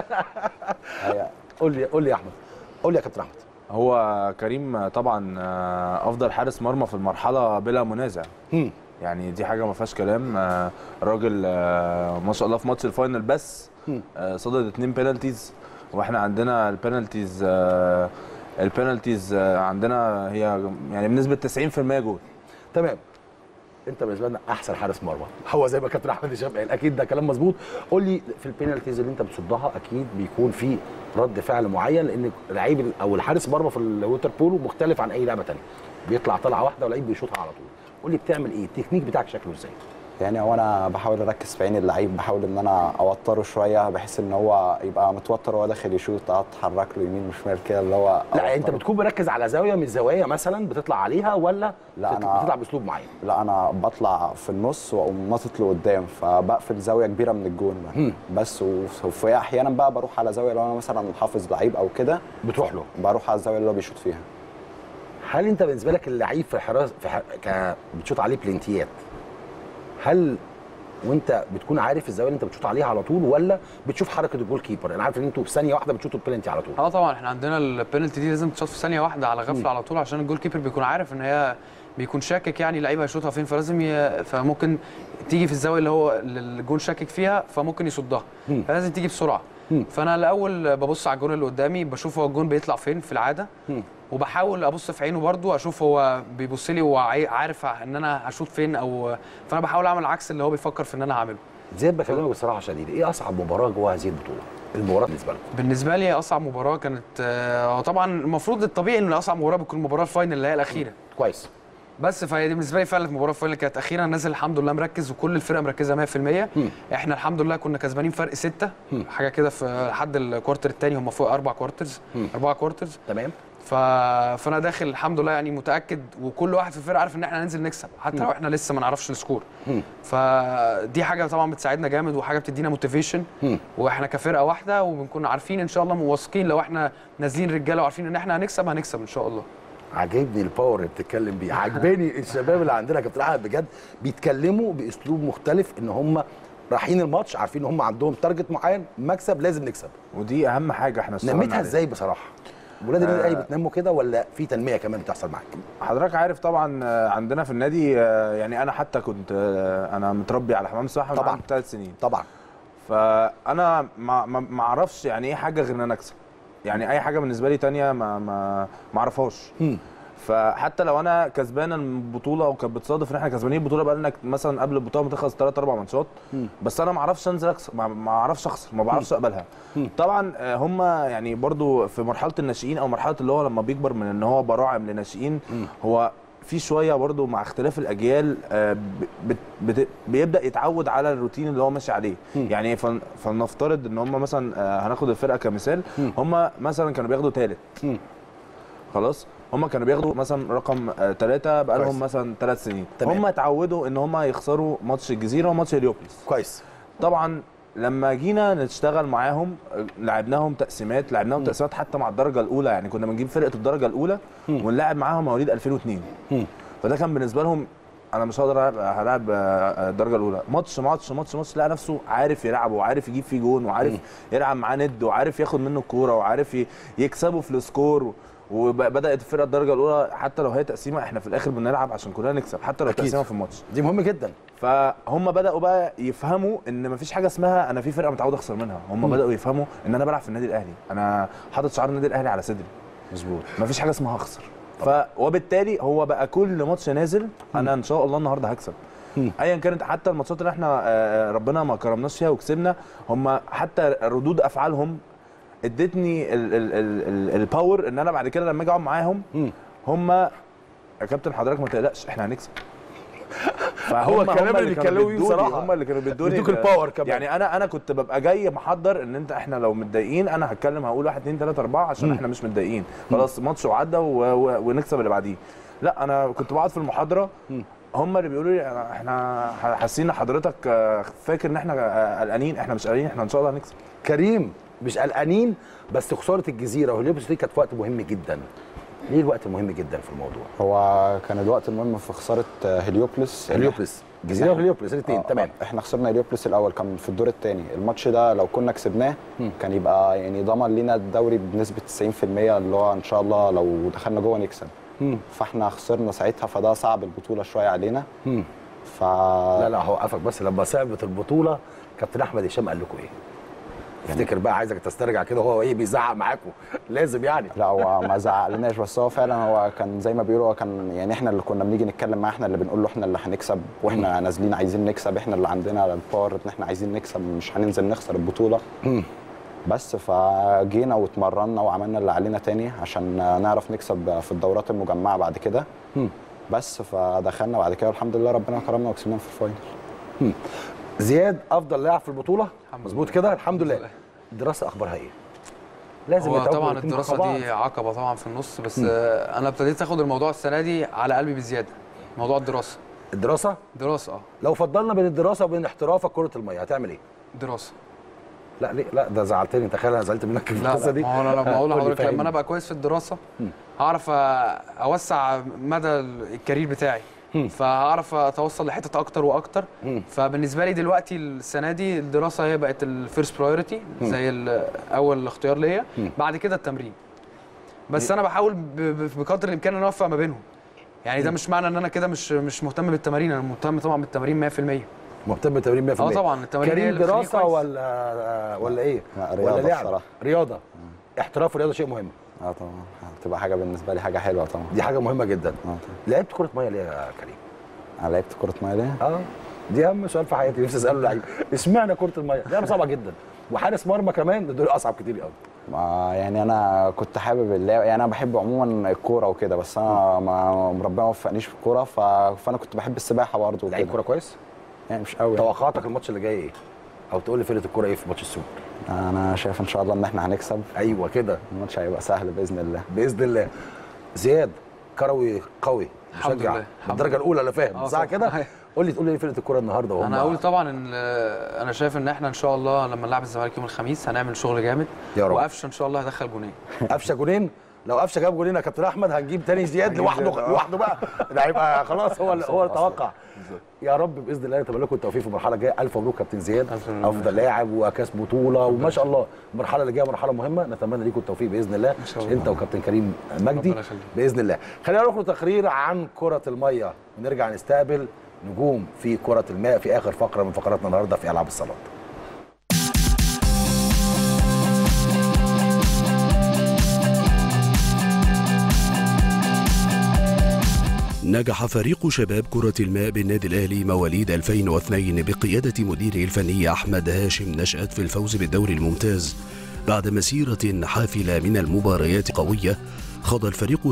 هي قول لي قول لي يا احمد قول لي يا كابتن احمد هو كريم طبعا آه، افضل حارس مرمى في المرحله بلا منازع هم. يعني دي حاجه ما فيهاش كلام آه، الراجل آه، ما شاء الله في ماتش الفاينل بس هم. آه، صدد اتنين بينالتيز واحنا عندنا البينالتيز آه، البينالتيز آه، عندنا هي يعني بنسبه 90% جول تمام انت بالنسبه لنا احسن حارس مرمى هو زي ما كابتن احمد هشام قال اكيد ده كلام مظبوط قول لي في البينالتيز اللي انت بتصدها اكيد بيكون في رد فعل معين لان اللعيب ال- او الحارس مرمى في الووتر بولو مختلف عن اي لعبه ثانيه بيطلع طلعه واحده ولعيب بيشوطها على طول قول لي بتعمل ايه التكنيك بتاعك شكله ازاي يعني هو انا بحاول اركز في عين اللعيب بحاول ان انا اوتره شويه بحيث ان هو يبقى متوتر وهو داخل يشوط اتحرك له يمين وشمال كده اللي هو لا انت أوتره. بتكون مركز على زاويه من الزوايا مثلا بتطلع عليها ولا لا، بت- أنا- بتطلع باسلوب معين لا انا بطلع في النص واقوم ناطط لقدام فبقفل زاويه كبيره من الجون بقى. بس وف- وفي احيانا بقى بروح على زاويه لو انا مثلا حافظ لعيب او كده بتروح له بروح على الزاويه اللي هو بيشوط فيها هل انت بالنسبه لك اللعيب في الحراس في ح... ك... بتشوط عليه بلنتيات هل وانت بتكون عارف الزاويه اللي انت بتشوط عليها على طول ولا بتشوف حركه الجول كيبر انا عارف ان انتوا في ثانيه واحده بتشوطوا البلنتي على طول اه طبعا احنا عندنا البينالتي دي لازم تشوط في ثانيه واحده على غفله على طول عشان الجول كيبر بيكون عارف ان هي بيكون شاكك يعني اللعيب هيشوطها فين فلازم ي... فممكن تيجي في الزاويه اللي هو اللي الجول شاكك فيها فممكن يصدها فلازم تيجي بسرعه فانا الاول ببص على الجون اللي قدامي بشوف هو الجون بيطلع فين في العاده وبحاول ابص في عينه برضو اشوف هو بيبص لي وعارف ان انا هشوط فين او فانا بحاول اعمل عكس اللي هو بيفكر في ان انا هعمله زياد بكلمك بصراحه شديده ايه اصعب مباراه جوه هذه البطوله المباراه بالنسبه لكم بالنسبه لي اصعب مباراه كانت آه، طبعا المفروض الطبيعي ان اصعب مباراه بتكون المباراه الفاينل اللي هي الاخيره كويس بس فهي دي بالنسبه لي فعلا المباراه الفاينل كانت اخيرا نازل الحمد لله مركز وكل الفرقه مركزه 100% احنا الحمد لله كنا كسبانين فرق سته حاجه كده في لحد الكوارتر الثاني هم فوق اربع كوارترز اربعه كوارترز تمام ف... فانا داخل الحمد لله يعني متاكد وكل واحد في الفرقه عارف ان احنا هننزل نكسب حتى لو احنا لسه ما نعرفش السكور فدي حاجه طبعا بتساعدنا جامد وحاجه بتدينا موتيفيشن واحنا كفرقه واحده وبنكون عارفين ان شاء الله واثقين لو احنا نازلين رجاله وعارفين ان احنا هنكسب هنكسب ان شاء الله عاجبني الباور اللي بتتكلم بيه عاجباني الشباب اللي عندنا يا كابتن احمد بجد بيتكلموا باسلوب مختلف ان هم رايحين الماتش عارفين ان هم عندهم تارجت معين مكسب لازم نكسب ودي اهم حاجه احنا اشتغلنا نميتها عليها. ازاي بصراحه ولاد النادي آه. الاهلي بتنموا كده ولا في تنميه كمان بتحصل معاك حضرتك عارف طبعا آه، عندنا في النادي آه، يعني انا حتى كنت آه، انا متربي على حمام سباحه من طبعاً. عمري ثلاث سنين طبعا فانا ما ما ما اعرفش يعني ايه حاجه غير ان انا اكسب يعني اي حاجه بالنسبه لي تانية ما ما ما اعرفهاش فحتى لو انا كسبان البطوله وكانت بتصادف ان احنا كسبانين البطوله بقى لنا مثلا قبل البطوله بتخلص ثلاث اربع ماتشات بس انا ما اعرفش انزل اكسب ما- ما اعرفش اخسر ما بعرفش اقبلها طبعا آه، هم يعني برضو في مرحله الناشئين او مرحله اللي هو لما بيكبر من ان هو براعم لناشئين هو في شويه برضو مع اختلاف الاجيال آه، ب- بت بت بيبدا يتعود على الروتين اللي هو ماشي عليه يعني فل- فلنفترض ان هم مثلا آه، هناخد الفرقه كمثال هم مثلا كانوا بياخدوا ثالث خلاص هم كانوا بياخدوا مثلا رقم ثلاثة بقى لهم كويس. مثلا ثلاث سنين تمام. هم اتعودوا ان هم يخسروا ماتش الجزيره وماتش هليوبلس كويس طبعا لما جينا نشتغل معاهم آه، لعبناهم تقسيمات لعبناهم تقسيمات حتى مع الدرجه الاولى يعني كنا بنجيب فرقه الدرجه الاولى ونلعب معاهم مواليد 2002 فده كان بالنسبه لهم انا مش هقدر العب هلعب آه، الدرجه الاولى ماتش ماتش ماتش ماتش لقى نفسه عارف يلعب وعارف يجيب فيه جون وعارف يلعب معاه ند وعارف ياخد منه الكوره وعارف ي- يكسبه في السكور وبدات الفرقه الدرجه الاولى حتى لو هي تقسيمه احنا في الاخر بنلعب عشان كلنا نكسب حتى لو أكيد. تقسيمه في الماتش دي مهم جدا فهم بداوا بقى يفهموا ان مفيش حاجه اسمها انا في فرقه متعود اخسر منها هم بداوا يفهموا ان انا بلعب في النادي الاهلي انا حاطط شعار النادي الاهلي على صدري مظبوط مفيش حاجه اسمها هخسر ف وبالتالي هو بقى كل ماتش نازل انا ان شاء الله النهارده هكسب ايا كانت حتى الماتشات اللي احنا آه، ربنا ما كرمناش فيها وكسبنا هم حتى ردود افعالهم ادتني ال- ال- ال- ال- الباور ان انا بعد كده لما اجي اقعد معاهم هم يا كابتن حضرتك ما تقلقش احنا هنكسب هو فهم- الكلام هم اللي كانوا بيتكلموا بيه بيدوني- بصراحة. هم اللي كانوا بيدوني بيدوك ال- الباور كمان. يعني انا انا كنت ببقى جاي محضر ان انت احنا لو متضايقين انا هتكلم هقول 1 2 3 4 عشان احنا مش متضايقين خلاص ماتش وعدى و- و- ونكسب اللي بعديه لا انا كنت بقعد في المحاضره هم اللي بيقولوا لي أنا- احنا حاسين ان حضرتك آه، فاكر ان احنا آه، قلقانين احنا مش قلقانين احنا ان شاء الله هنكسب كريم مش قلقانين بس خساره الجزيره وهليوبلس دي كانت في وقت مهم جدا ليه الوقت مهم جدا في الموضوع هو كان الوقت المهم في خساره آه، هليوبلس هليوبلس جزيره وهليوبلس الاثنين آه، تمام احنا خسرنا هليوبلس الاول كان في الدور الثاني الماتش ده لو كنا كسبناه كان يبقى يعني ضمن لينا الدوري بنسبه 90% اللي هو ان شاء الله لو دخلنا جوه نكسب فاحنا خسرنا ساعتها فده صعب البطوله شويه علينا ف لا لا هوقفك بس لما صعبت البطوله كابتن احمد هشام قال لكم ايه؟ افتكر بقى عايزك تسترجع كده وهو ايه بيزعق معاكم لازم يعني لا هو ما زعقلناش بس هو فعلا هو كان زي ما بيقولوا هو كان يعني احنا اللي كنا بنيجي نتكلم معاه احنا اللي بنقول له احنا اللي هنكسب واحنا نازلين عايزين نكسب احنا اللي عندنا الباور ان احنا عايزين نكسب مش هننزل نخسر البطوله بس فجينا واتمرنا وعملنا اللي علينا تاني عشان نعرف نكسب في الدورات المجمعه بعد كده بس فدخلنا بعد كده والحمد لله ربنا كرمنا وكسبنا في الفاينل زياد افضل لاعب في البطوله مظبوط كده الحمد لله الدراسه اخبارها ايه؟ لازم هو يتواجدوا طبعا الاتنين مع الدراسه بعض. دي عقبه طبعا في النص بس آه، انا ابتديت اخد الموضوع السنه دي على قلبي بزياده موضوع الدراسه الدراسه دراسه اه لو فضلنا بين الدراسه وبين احترافك كره الميه هتعمل ايه؟ دراسه لا ليه لا ده زعلتني تخيل انا زعلت منك في لا القصه لا دي ما هو انا لما اقول قول لي لحضرتك لما فهمني. انا ابقى كويس في الدراسه هعرف أ- اوسع مدى الكارير بتاعي فهعرف اتوصل لحتت اكتر واكتر فبالنسبه لي دلوقتي السنه دي الدراسه هي بقت الفيرست برايورتي زي ال- اول اختيار ليا بعد كده التمرين بس انا بحاول ب- ب- بقدر الامكان ان انا اوفق ما بينهم يعني ده مش معنى ان انا كده مش مش مهتم بالتمارين انا مهتم طبعا بالتمارين 100% مهتم بالتمرين 100% اه طبعا التمارين هي كريم اللي بتخليني دراسه كويس. ولا ولا ايه؟ لا، ولا رياضة لعب بصراحة. رياضه احتراف الرياضه شيء مهم اه طبعا هتبقى حاجه بالنسبه لي حاجه حلوه طبعا دي حاجه مهمه جدا اه طبعا لعبت كره ميه ليه يا كريم؟ انا لعبت كره ميه ليه؟ اه دي اهم سؤال في حياتي نفسي اساله لعيب اشمعنى كره الميه؟ لعبه صعبه جدا وحارس مرمى كمان ده دول اصعب كتير قوي ما يعني انا كنت حابب اللعب يعني انا بحب عموما الكوره وكده بس انا ما ربنا ما وفقنيش في الكوره ف... فانا كنت بحب السباحه برضه لعيب وكده كوره كويس يعني مش قوي يعني. توقعاتك الماتش اللي جاي ايه او تقول لي فرقه الكوره ايه في ماتش السوبر انا شايف ان شاء الله ان احنا هنكسب ايوه كده الماتش هيبقى سهل باذن الله باذن الله زياد كروي قوي الحمد مشجع لله. الحمد الدرجه الاولى انا فاهم آه صح طبعاً. كده قول لي تقول لي ايه فرقه الكوره النهارده وهم انا اقول طبعا ان آه، انا شايف ان احنا ان شاء الله لما نلعب الزمالك يوم الخميس هنعمل شغل جامد يا رب. وقفشه ان شاء الله هيدخل جونين قفشه جولين لو قفشه جاب جولين يا كابتن احمد هنجيب تاني زياد هنجيب لوحده زياد، آه. لوحده بقى ده هيبقى خلاص هو هو توقع يا رب باذن الله نتمنى لكم التوفيق في المرحله الجايه الف مبروك كابتن زياد ألف مبروك. افضل لاعب وكاس بطوله وما شاء الله المرحله اللي جايه مرحله مهمه نتمنى لكم التوفيق باذن الله شاء الله. انت وكابتن كريم مجدي ربنا يخليك. باذن الله خلينا نخرج تقرير عن كره الميه ونرجع نستقبل نجوم في كره الماء في اخر فقره من فقراتنا النهارده في العاب الصالات نجح فريق شباب كرة الماء بالنادي الأهلي مواليد 2002 بقيادة مديره الفني أحمد هاشم نشأت في الفوز بالدوري الممتاز بعد مسيرة حافلة من المباريات قوية خاض الفريق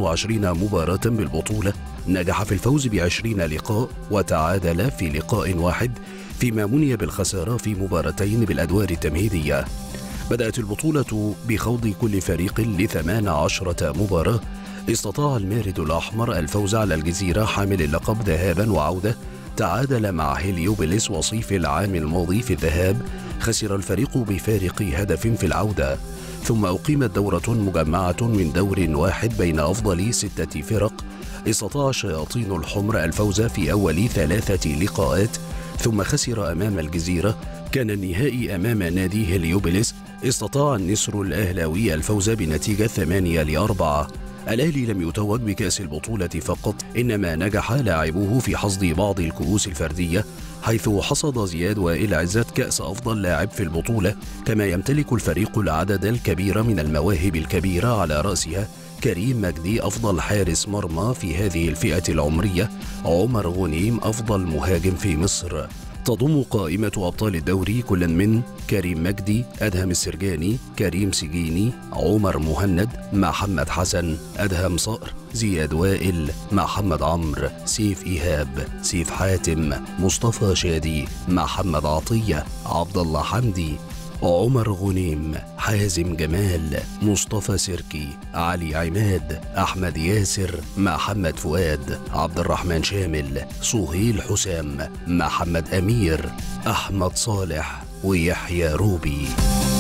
23 مباراة بالبطولة نجح في الفوز بعشرين لقاء وتعادل في لقاء واحد فيما مني بالخسارة في مباراتين بالأدوار التمهيدية بدأت البطولة بخوض كل فريق لثمان عشرة مباراة استطاع المارد الأحمر الفوز على الجزيرة حامل اللقب ذهابا وعودة تعادل مع هيليوبلس وصيف العام الماضي في الذهاب خسر الفريق بفارق هدف في العودة ثم أقيمت دورة مجمعة من دور واحد بين أفضل ستة فرق استطاع الشياطين الحمر الفوز في أول ثلاثة لقاءات ثم خسر أمام الجزيرة كان النهائي أمام نادي هليوبلس استطاع النسر الأهلاوي الفوز بنتيجة ثمانية لأربعة الأهلي لم يتوج بكأس البطولة فقط إنما نجح لاعبوه في حصد بعض الكؤوس الفردية حيث حصد زياد وائل عزت كأس أفضل لاعب في البطولة كما يمتلك الفريق العدد الكبير من المواهب الكبيرة على رأسها كريم مجدي أفضل حارس مرمى في هذه الفئة العمرية عمر غنيم أفضل مهاجم في مصر تضم قائمة أبطال الدوري كلا من كريم مجدي أدهم السرجاني كريم سجيني عمر مهند محمد حسن أدهم صقر زياد وائل محمد عمرو سيف إيهاب سيف حاتم مصطفى شادي محمد عطية عبد الله حمدي عمر غنيم حازم جمال مصطفى سركي علي عماد احمد ياسر محمد فؤاد عبد الرحمن شامل صهيل حسام محمد امير احمد صالح ويحيى روبي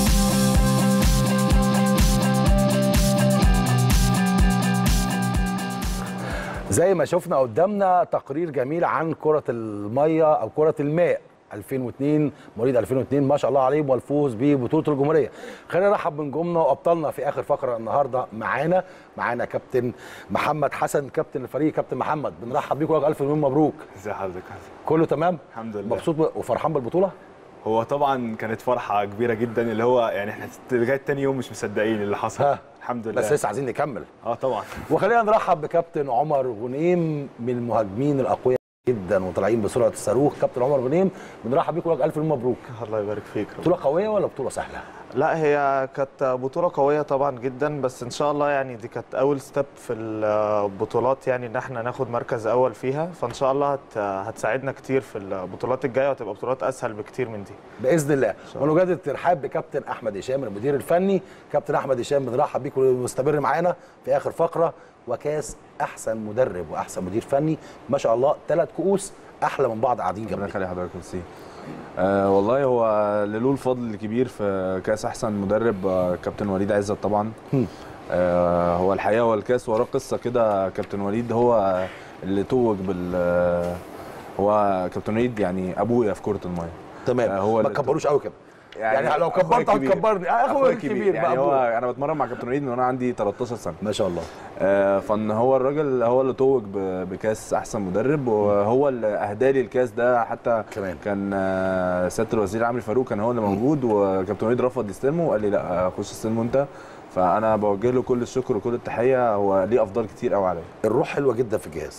زي ما شفنا قدامنا تقرير جميل عن كرة المية أو كرة الماء 2002 مواليد 2002 ما شاء الله عليهم والفوز ببطولة الجمهورية خلينا نرحب بنجومنا وأبطالنا في آخر فقرة النهاردة معانا معانا كابتن محمد حسن كابتن الفريق كابتن محمد بنرحب بيكم ألف مليون مبروك ازي حضرتك كله تمام الحمد لله مبسوط ب- وفرحان بالبطولة هو طبعا كانت فرحه كبيره جدا اللي هو يعني احنا لغايه تاني يوم مش مصدقين اللي حصل ها. الحمد لله بس لسه عايزين نكمل اه طبعا وخلينا نرحب بكابتن عمر غنيم من المهاجمين الأقوياء جدا وطالعين بسرعة الصاروخ كابتن عمر غنيم بنرحب بيكم ألف مليون مبروك الله يبارك فيك بطولة قوية ولا بطولة سهلة؟ لا هي كانت بطولة قوية طبعا جدا بس ان شاء الله يعني دي كانت اول ستيب في البطولات يعني ان احنا ناخد مركز اول فيها فان شاء الله هت هتساعدنا كتير في البطولات الجاية وهتبقى بطولات اسهل بكتير من دي باذن الله ونجدد الترحاب بكابتن احمد هشام المدير الفني كابتن احمد هشام بنرحب بيك ومستمر معانا في اخر فقره وكاس احسن مدرب واحسن مدير فني ما شاء الله ثلاث كؤوس احلى من بعض قاعدين ربنا جنبي يخلي حضرتك ميرسي آه والله هو له الفضل الكبير في كاس احسن مدرب آه كابتن وليد عزت طبعا آه هو الحقيقه هو الكاس وراه قصه كده كابتن وليد هو اللي توج بال آه، هو كابتن وليد يعني ابويا في كره الميه تمام آه هو ما اللي تكبروش قوي كده يعني لو أخويا كبرت الكبير. هتكبرني آه، اخويا الكبير بقى يعني هو أبوه. انا بتمرن مع كابتن وليد من وانا عندي 13 سنه ما شاء الله آه فان هو الراجل هو اللي توج ب- بكاس احسن مدرب وهو اللي اهدى لي الكاس ده حتى كمان كان آه سياده الوزير عمرو فاروق كان هو اللي موجود وكابتن وليد رفض يستلمه وقال لي لا آه، خش استلمه انت فانا بوجه له كل الشكر وكل التحيه هو ليه افضال كتير قوي عليا الروح حلوه جدا في الجهاز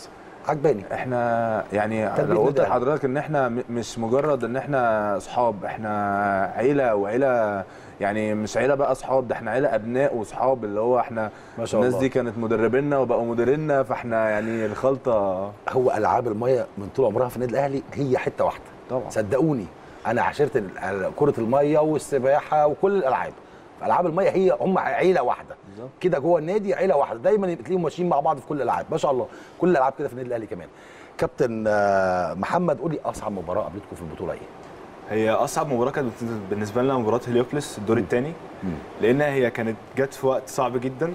عجباني احنا يعني تربية لو قلت نادي أهلي. لحضرتك ان احنا م- مش مجرد ان احنا اصحاب احنا عيله وعيله يعني مش عيله بقى اصحاب ده احنا عيله ابناء واصحاب اللي هو احنا ما شاء الناس الله. دي كانت مدربينا وبقوا مديرينا فاحنا يعني الخلطه هو العاب الميه من طول عمرها في النادي الاهلي هي حته واحده طبعا صدقوني انا عشرت ال- ال- كره الميه والسباحه وكل الالعاب العاب الميه هي هم عيله واحده بالظبط. كده جوه النادي عيله واحده دايما بتلاقيهم ماشيين مع بعض في كل الالعاب ما شاء الله كل الالعاب كده في النادي الاهلي كمان كابتن آه، محمد قول لي اصعب مباراه قابلتكم في البطوله ايه هي اصعب مباراه كانت بالنسبه لنا مباراه هليوبلس الدور الثاني لان هي كانت جت في وقت صعب جدا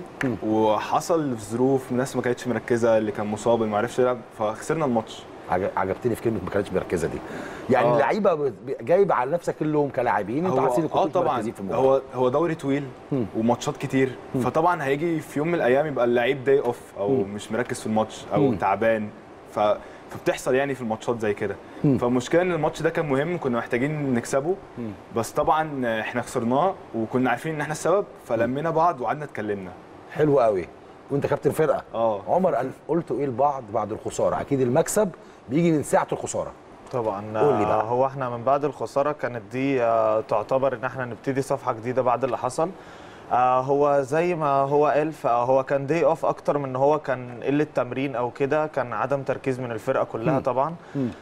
وحصل في ظروف ناس ما كانتش مركزه اللي كان مصاب اللي ما عرفش يلعب فخسرنا الماتش عج- عجبتني في كلمه ما كانتش مركزه دي يعني آه. اللعيبه ب- ب- جايب على نفسك كلهم كلاعبين انتوا هو حاسين انكم اه كنتوا طبعا مركزين في المباراه هو هو دوري طويل وماتشات كتير فطبعا هيجي في يوم من الايام يبقى اللعيب داي اوف او مم. مش مركز في الماتش او مم. تعبان ف فبتحصل يعني في الماتشات زي كده مم. فالمشكله ان الماتش ده كان مهم كنا محتاجين نكسبه بس طبعا احنا خسرناه وكنا عارفين ان احنا السبب فلمينا بعض وقعدنا اتكلمنا حلو قوي وانت كابتن فرقه اه عمر قال- قلتوا ايه لبعض بعد الخساره اكيد المكسب بيجي من ساعه الخساره طبعا قول لي آه، بقى. هو احنا من بعد الخساره كانت دي آه، تعتبر ان احنا نبتدي صفحه جديده بعد اللي حصل آه، هو زي ما هو قال فهو كان دي اوف اكتر من ان هو كان قله تمرين او كده كان عدم تركيز من الفرقه كلها مم. طبعا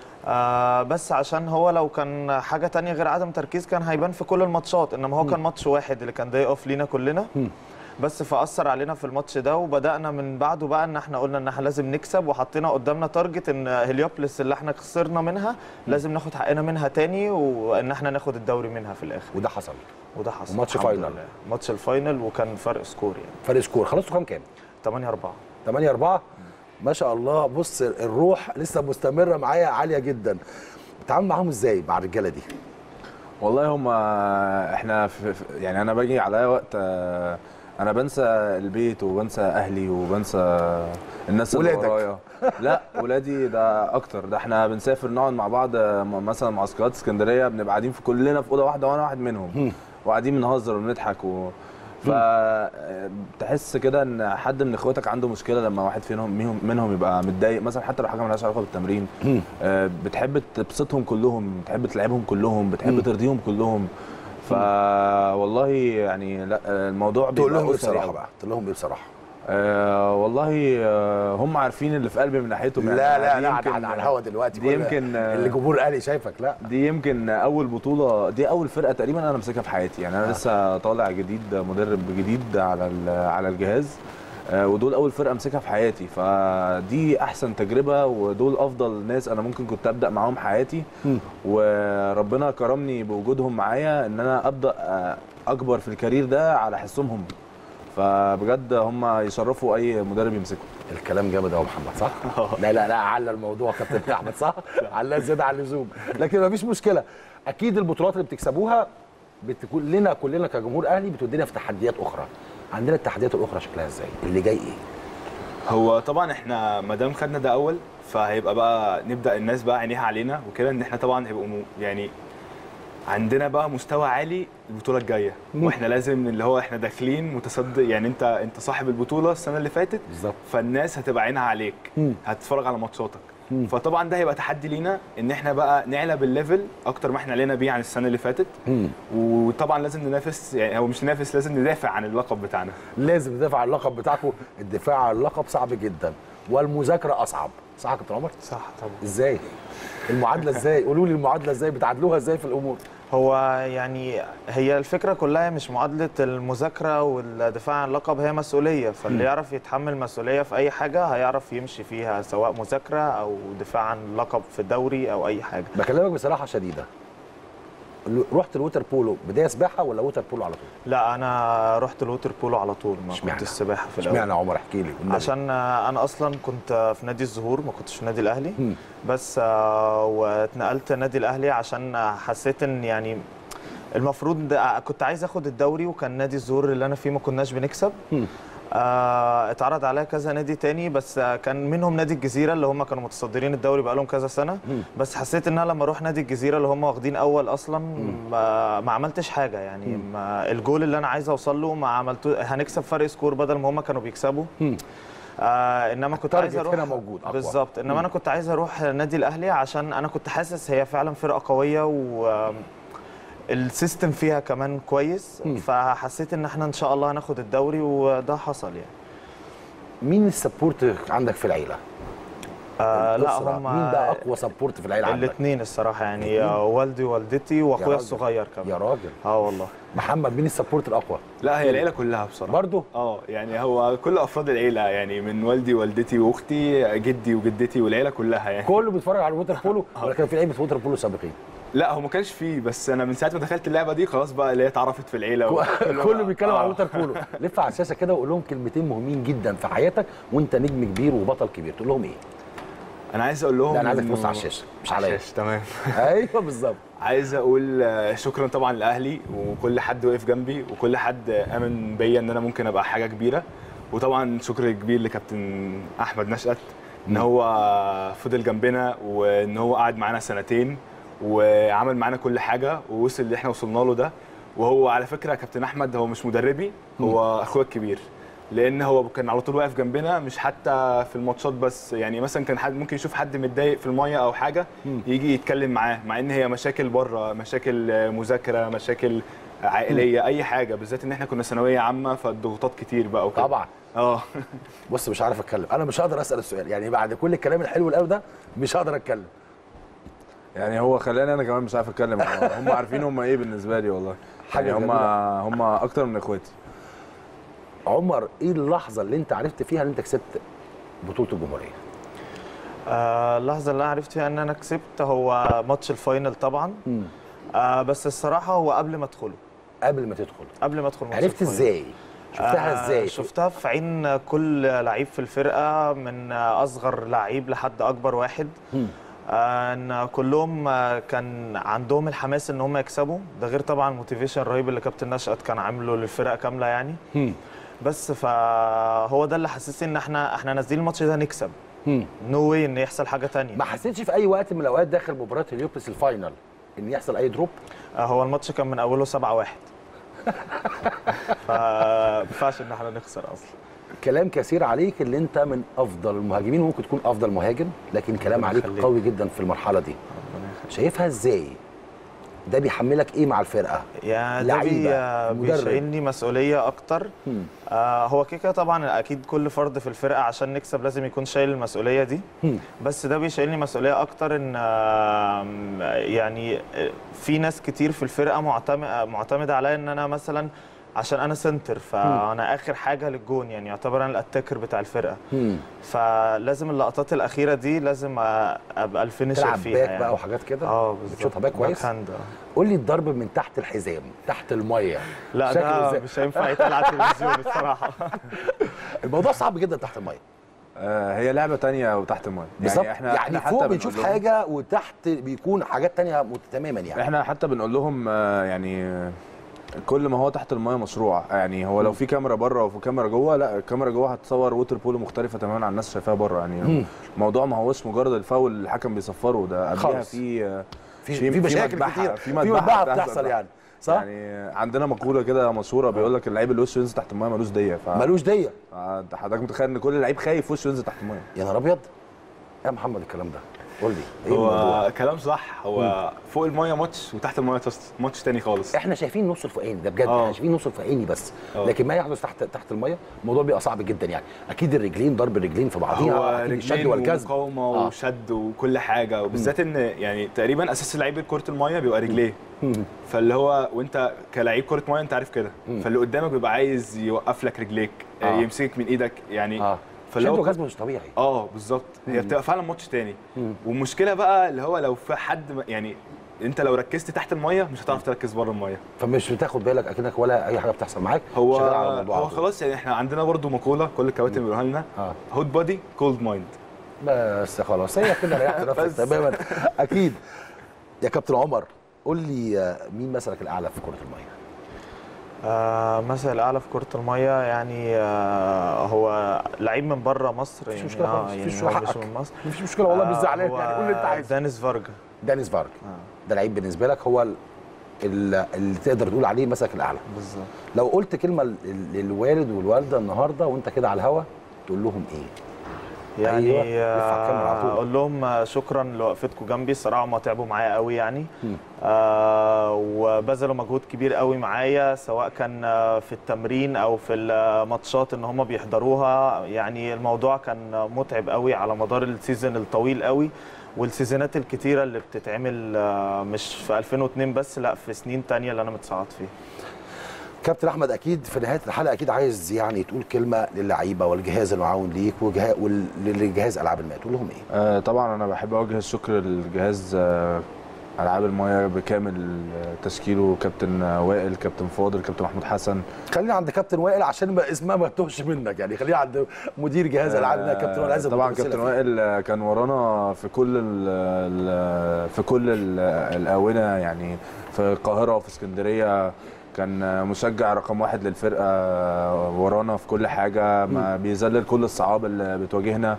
آه بس عشان هو لو كان حاجه تانية غير عدم تركيز كان هيبان في كل الماتشات انما هو كان ماتش واحد اللي كان داي اوف لينا كلنا بس فاثر علينا في الماتش ده وبدانا من بعده بقى ان احنا قلنا ان احنا لازم نكسب وحطينا قدامنا تارجت ان هليوبلس اللي احنا خسرنا منها لازم ناخد حقنا منها تاني وان احنا ناخد الدوري منها في الاخر وده حصل وده حصل وماتش الحمد فاينل. لله. ماتش الفاينل وكان فرق سكور يعني فرق سكور خلصتوا كام كام 8 4 8 4 ما شاء الله بص الروح لسه مستمره معايا عاليه جدا بتتعامل معاهم ازاي مع الرجاله دي والله هم احنا في في- يعني انا باجي عليا وقت آه، انا بنسى البيت وبنسى اهلي وبنسى الناس اللي ولادك. ورايا لا ولادي ده اكتر ده احنا بنسافر نقعد مع بعض آه، م- مثلا معسكرات اسكندريه بنبقى قاعدين في كلنا في اوضه واحده وانا واحد منهم وقاعدين بنهزر ونضحك و... فتحس كده ان حد من اخواتك عنده مشكله لما واحد فيهم منهم, منهم يبقى متضايق مثلا حتى لو حاجه مالهاش علاقه بالتمرين آه، بتحب تبسطهم كلهم بتحب تلعبهم كلهم بتحب ترضيهم كلهم فوالله يعني لا آه، الموضوع تقول لهم ايه أسري بصراحه أوي. بقى تقول لهم ايه بصراحه آه والله آه هم عارفين اللي في قلبي من ناحيتهم لا لا دي لا يمكن- على على الهوا دلوقتي دي كل- يمكن آه، اللي جمهور اهلي شايفك لا دي يمكن اول بطوله دي اول فرقه تقريبا انا ماسكها في حياتي يعني انا آه. لسه طالع جديد مدرب جديد على ال- على الجهاز آه، ودول اول فرقه امسكها في حياتي فدي احسن تجربه ودول افضل ناس انا ممكن كنت ابدا معاهم حياتي وربنا كرمني بوجودهم معايا ان انا ابدا آه، اكبر في الكارير ده على حسهم هم فبجد هم يشرفوا اي مدرب يمسكهم الكلام جامد قوي محمد صح؟ لا لا لا على الموضوع كابتن احمد صح؟ على زياده عن اللزوم لكن مفيش مشكله اكيد البطولات اللي بتكسبوها بتكون لنا كلنا كجمهور اهلي بتودينا في تحديات اخرى عندنا التحديات الاخرى شكلها ازاي؟ اللي جاي ايه؟ هو طبعا احنا ما دام خدنا ده اول فهيبقى بقى نبدا الناس بقى عينيها علينا وكده ان احنا طبعا هيبقوا م- يعني عندنا بقى مستوى عالي البطوله الجايه مم. واحنا لازم اللي هو احنا داخلين متصدر يعني انت انت صاحب البطوله السنه اللي فاتت بالظبط فالناس هتبقى عينها عليك مم. هتتفرج على ماتشاتك مم. فطبعا ده هيبقى تحدي لينا ان احنا بقى نعلى بالليفل اكتر ما احنا علينا بيه عن السنه اللي فاتت مم. وطبعا لازم ننافس يعني هو مش ننافس لازم ندافع عن اللقب بتاعنا لازم ندافع عن اللقب بتاعكم الدفاع عن اللقب صعب جدا والمذاكره اصعب صح يا كابتن عمر؟ صح طبعا ازاي؟ المعادله ازاي؟ قولوا لي المعادله ازاي بتعادلوها ازاي في الامور؟ هو يعني هي الفكره كلها مش معادله المذاكره والدفاع عن اللقب هي مسؤوليه فاللي يعرف يتحمل مسؤوليه في اي حاجه هيعرف يمشي فيها سواء مذاكره او دفاع عن اللقب في دوري او اي حاجه بكلمك بصراحه شديده رحت الوتر بولو بدايه سباحه ولا ووتر بولو على طول؟ لا انا رحت الووتر بولو على طول ما اشمعنى؟ كنتش السباحه في الاول اشمعنى يا عمر احكي لي والنبي. عشان آه، انا اصلا كنت في نادي الزهور ما كنتش في النادي الاهلي مم. بس آه، واتنقلت النادي الاهلي عشان آه، حسيت ان يعني المفروض آه، كنت عايز اخد الدوري وكان نادي الزهور اللي انا فيه ما كناش بنكسب مم. آه، اتعرض عليا كذا نادي تاني بس آه، كان منهم نادي الجزيره اللي هم كانوا متصدرين الدوري بقالهم كذا سنه مم. بس حسيت ان انا لما اروح نادي الجزيره اللي هم واخدين اول اصلا ما, ما عملتش حاجه يعني ما الجول اللي انا عايز اوصل له ما عملته هنكسب فرق سكور بدل ما هم كانوا بيكسبوا مم. آه انما كنت عايز التارجت اروح هنا موجود أقوى. بالظبط انما مم. انا كنت عايز اروح النادي الاهلي عشان انا كنت حاسس هي فعلا فرقه قويه و السيستم فيها كمان كويس فحسيت ان احنا ان شاء الله هناخد الدوري وده حصل يعني مين السبورت عندك في العيله؟ آه لا الأسرة. هم مين بقى اقوى سبورت في العيله عندك؟ الاثنين الصراحه يعني الاتنين؟ آه، والدي ووالدتي يا واخويا راجل. الصغير كمان يا راجل اه والله محمد مين السبورت الاقوى؟ لا هي العيله كلها بصراحه برضه اه يعني هو كل افراد العيله يعني من والدي والدتي واختي جدي وجدتي والعيله كلها يعني كله بيتفرج على الووتر بولو ولا كان في لعيبه ووتر بولو سابقين؟ لا هو ما كانش فيه بس انا من ساعه ما دخلت اللعبه دي خلاص بقى اللي هي اتعرفت في العيله وكله كله بقى- بيتكلم آه. على الووتر بولو لف على الشاشه كده وقول لهم كلمتين مهمين جدا في حياتك وانت نجم كبير وبطل كبير تقول لهم ايه؟ انا عايز اقول لهم لا انا عايزك إنه- تبص على الشاشه مش على عليا الشاشه تمام ايوه بالظبط عايز اقول آه، شكرا طبعا لاهلي وكل حد وقف جنبي وكل حد امن بيا ان انا ممكن ابقى حاجه كبيره وطبعا شكر كبير لكابتن احمد نشأت ان هو فضل جنبنا وان هو قعد معانا سنتين وعمل معانا كل حاجه ووصل اللي احنا وصلنا له ده وهو على فكره كابتن احمد هو مش مدربي هو اخويا الكبير لان هو كان على طول واقف جنبنا مش حتى في الماتشات بس يعني مثلا كان حد ممكن يشوف حد متضايق في الميه او حاجه يجي يتكلم معاه مع ان هي مشاكل بره مشاكل آه، مذاكره مشاكل عائليه اي حاجه بالذات ان احنا كنا ثانويه عامه فالضغوطات كتير بقى وكده طبعا اه بص مش عارف اتكلم انا مش هقدر اسال السؤال يعني بعد كل الكلام الحلو القوي ده مش هقدر اتكلم يعني هو خلاني انا كمان مش عارف اتكلم هم عارفين هم ايه بالنسبه لي والله حاجة يعني هم جميلة. هم اكتر من اخواتي عمر ايه اللحظه اللي انت عرفت فيها ان انت كسبت بطوله الجمهوريه آه اللحظه اللي انا عرفت فيها ان انا كسبت هو ماتش الفاينل طبعا آه بس الصراحه هو قبل ما ادخله قبل ما تدخل قبل ما ادخل ماتش عرفت الفاينل. ازاي شفتها آه، ازاي شفتها في عين كل لعيب في الفرقه من اصغر لعيب لحد اكبر واحد آه، ان كلهم آه، كان عندهم الحماس ان هم يكسبوا ده غير طبعا الموتيفيشن الرهيب اللي كابتن نشأت كان عامله للفرقه كامله يعني بس فهو ده اللي حسسني ان احنا احنا نازلين الماتش ده نكسب نو واي ان يحصل حاجه تانية ما حسيتش في اي وقت من الاوقات داخل مباراه اليوبلس الفاينل ان يحصل اي دروب آه، هو الماتش كان من اوله 7 1 فما ينفعش ان احنا نخسر اصلا كلام كثير عليك اللي انت من افضل المهاجمين وممكن تكون افضل مهاجم لكن كلام ربنا عليك يخليك. قوي جدا في المرحله دي شايفها ازاي ده بيحملك ايه مع الفرقه يعني ده لعيبة، بي مدرب. بيشيلني مسؤوليه اكتر آه هو كده كده طبعا اكيد كل فرد في الفرقه عشان نكسب لازم يكون شايل المسؤوليه دي بس ده بيشيلني مسؤوليه اكتر ان آه يعني آه، في ناس كتير في الفرقه معتمد معتمده عليا ان انا مثلا عشان انا سنتر فانا اخر حاجه للجون يعني يعتبر انا الاتاكر بتاع الفرقه فلازم اللقطات الاخيره دي لازم آه، ابقى الفينشر تلعب فيها باك يعني. بقى وحاجات كده اه بالظبط بتشوطها باك كويس باك هاند، آه. قول لي الضرب من تحت الحزام تحت الميه لا شكله ده إزاي؟ مش هينفع يتقال على التلفزيون الصراحه الموضوع صعب جدا تحت الميه آه هي لعبه تانية وتحت المايه بالظبط يعني يعني, احنا يعني حتى فوق بنقول بنشوف لهم- حاجه وتحت بيكون حاجات تانية مت- تماما يعني احنا حتى بنقول لهم آه، يعني آه، كل ما هو تحت المايه مشروع يعني هو لو في كاميرا بره وفي كاميرا جوه لا الكاميرا جوه هتصور ووتر بولو مختلفه تماما عن الناس شايفاها بره يعني مم. الموضوع ما هوش مجرد الفاول اللي الحكم بيصفره ده قبلها خالص. في آه، في- في مشاكل مذبحة- كتير، في في مذبحه مذبحة بتحصل بقى. يعني، صح؟ يعني عندنا مقوله كده مشهوره بيقول لك اللعيب اللي وشه ينزل تحت المايه ملوش ديه ف... ملوش ديه انت حضرتك متخيل ان كل لعيب خايف وشه ينزل تحت المايه يا نهار ابيض يا محمد الكلام ده قول لي ايه هو الموضوع كلام صح هو فوق المايه ماتش وتحت المايه تس- ماتش تاني خالص احنا شايفين نص الفوقاني ده بجد آه. احنا شايفين نص الفوقاني بس آه. لكن ما يحدث تحت تحت الميه الموضوع بيبقى صعب جدا يعني اكيد الرجلين ضرب الرجلين في بعضيها هو اكيد الشد رجلين والجذب ومقاومه آه. وشد وكل حاجه وبالذات ان يعني تقريبا اساس لعيب كره المايه بيبقى رجليه فاللي هو وانت كلاعب كره مايه انت عارف كده فاللي قدامك بيبقى عايز يوقف لك رجليك آه. آه. يمسكك من ايدك يعني اه فاللي شد هو وجذب مش طبيعي اه بالظبط هي مم. بتبقى فعلا ماتش تاني مم. والمشكله بقى اللي هو لو في حد م- يعني انت لو ركزت تحت المايه مش هتعرف تركز بره المايه فمش بتاخد بالك اكنك ولا اي حاجه بتحصل معاك هو شغال على الموضوع هو على طول. خلاص يعني احنا عندنا برضو مقوله كل الكباتن بيقولوها لنا اه هوت بودي كولد مايند بس خلاص هي كده ريحت نفسك بس. تماما اكيد يا كابتن عمر قول لي آه، مين مثلك الاعلى في كره الميه آه مثل الاعلى في كره الميه يعني آه هو لعيب من بره مصر مفيش يعني مشكلة خالص، يعني مفيش هو مش حقك. من مصر مفيش مشكله والله مش آه، زعلان هو يعني قول اللي انت عايزه دانيس فارجا دانيس فارج ده لعيب بالنسبه لك هو ال- ال- اللي تقدر تقول عليه مثلك الاعلى بالظبط لو قلت كلمه لل- للوالد والوالده النهارده وانت كده على الهوا تقول لهم ايه يعني أيوة، لف على الكاميرا على طول. اقول لهم شكرا لوقفتكم جنبي الصراحه هم تعبوا معايا قوي يعني آه وبذلوا مجهود كبير قوي معايا سواء كان آه، في التمرين او في الماتشات ان هم بيحضروها يعني الموضوع كان متعب قوي على مدار السيزون الطويل قوي والسيزونات الكتيره اللي بتتعمل آه، مش في 2002 بس لا في سنين تانية اللي انا متصعد فيها كابتن احمد اكيد في نهايه الحلقه اكيد عايز يعني تقول كلمه للعيبه والجهاز المعاون ليك وجهاز ولجهاز العاب الماء تقول لهم ايه آه، طبعا انا بحب اوجه الشكر للجهاز آه، العاب المايه بكامل آه، تشكيله كابتن آه، وائل كابتن فاضل كابتن محمود حسن خلينا عند كابتن وائل عشان ما اسمها ما تتوهش منك يعني خلينا عند مدير جهاز العاب الماء كابتن وائل عايز طبعا كابتن وائل آه، كان ورانا في كل ال ال في كل ال الاونه يعني في القاهره وفي اسكندريه كان مشجع رقم واحد للفرقه ورانا في كل حاجه ما بيذلل كل الصعاب اللي بتواجهنا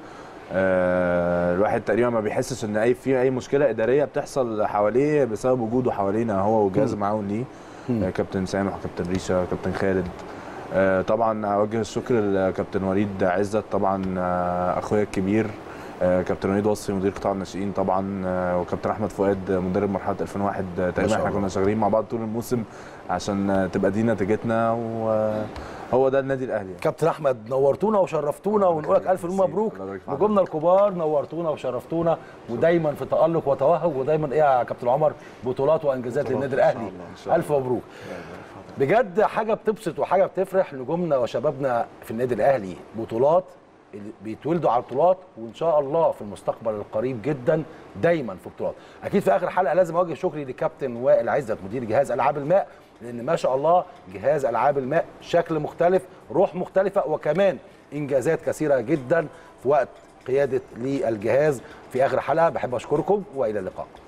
آه، الواحد تقريبا ما بيحسش ان اي في اي مشكله اداريه بتحصل حواليه بسبب وجوده حوالينا هو والجهاز المعاون ليه آه، كابتن سامح وكابتن ريشه كابتن خالد آه، طبعا اوجه الشكر لكابتن وليد عزت طبعا آه، اخويا الكبير آه، كابتن وليد وصفي مدير قطاع الناشئين طبعا آه، وكابتن احمد فؤاد مدرب مرحله 2001 آه، تقريبا شاء احنا الله. كنا شغالين مع بعض طول الموسم عشان آه، تبقى دي نتيجتنا وهو ده النادي الاهلي يعني. كابتن احمد نورتونا وشرفتونا ونقول لك الف مبروك نجومنا الكبار نورتونا وشرفتونا ودايما في تالق وتوهج ودايما ايه يا كابتن عمر بطولات وانجازات بطولات للنادي إن شاء الاهلي الله، إن شاء الف مبروك بجد حاجه بتبسط وحاجه بتفرح نجومنا وشبابنا في النادي الاهلي بطولات اللي بيتولدوا على البطولات وان شاء الله في المستقبل القريب جدا دايما في بطولات اكيد في اخر حلقه لازم اوجه شكري لكابتن وائل عزت مدير جهاز العاب الماء لان ما شاء الله جهاز العاب الماء شكل مختلف روح مختلفه وكمان انجازات كثيره جدا في وقت قياده للجهاز في اخر حلقه بحب اشكركم والى اللقاء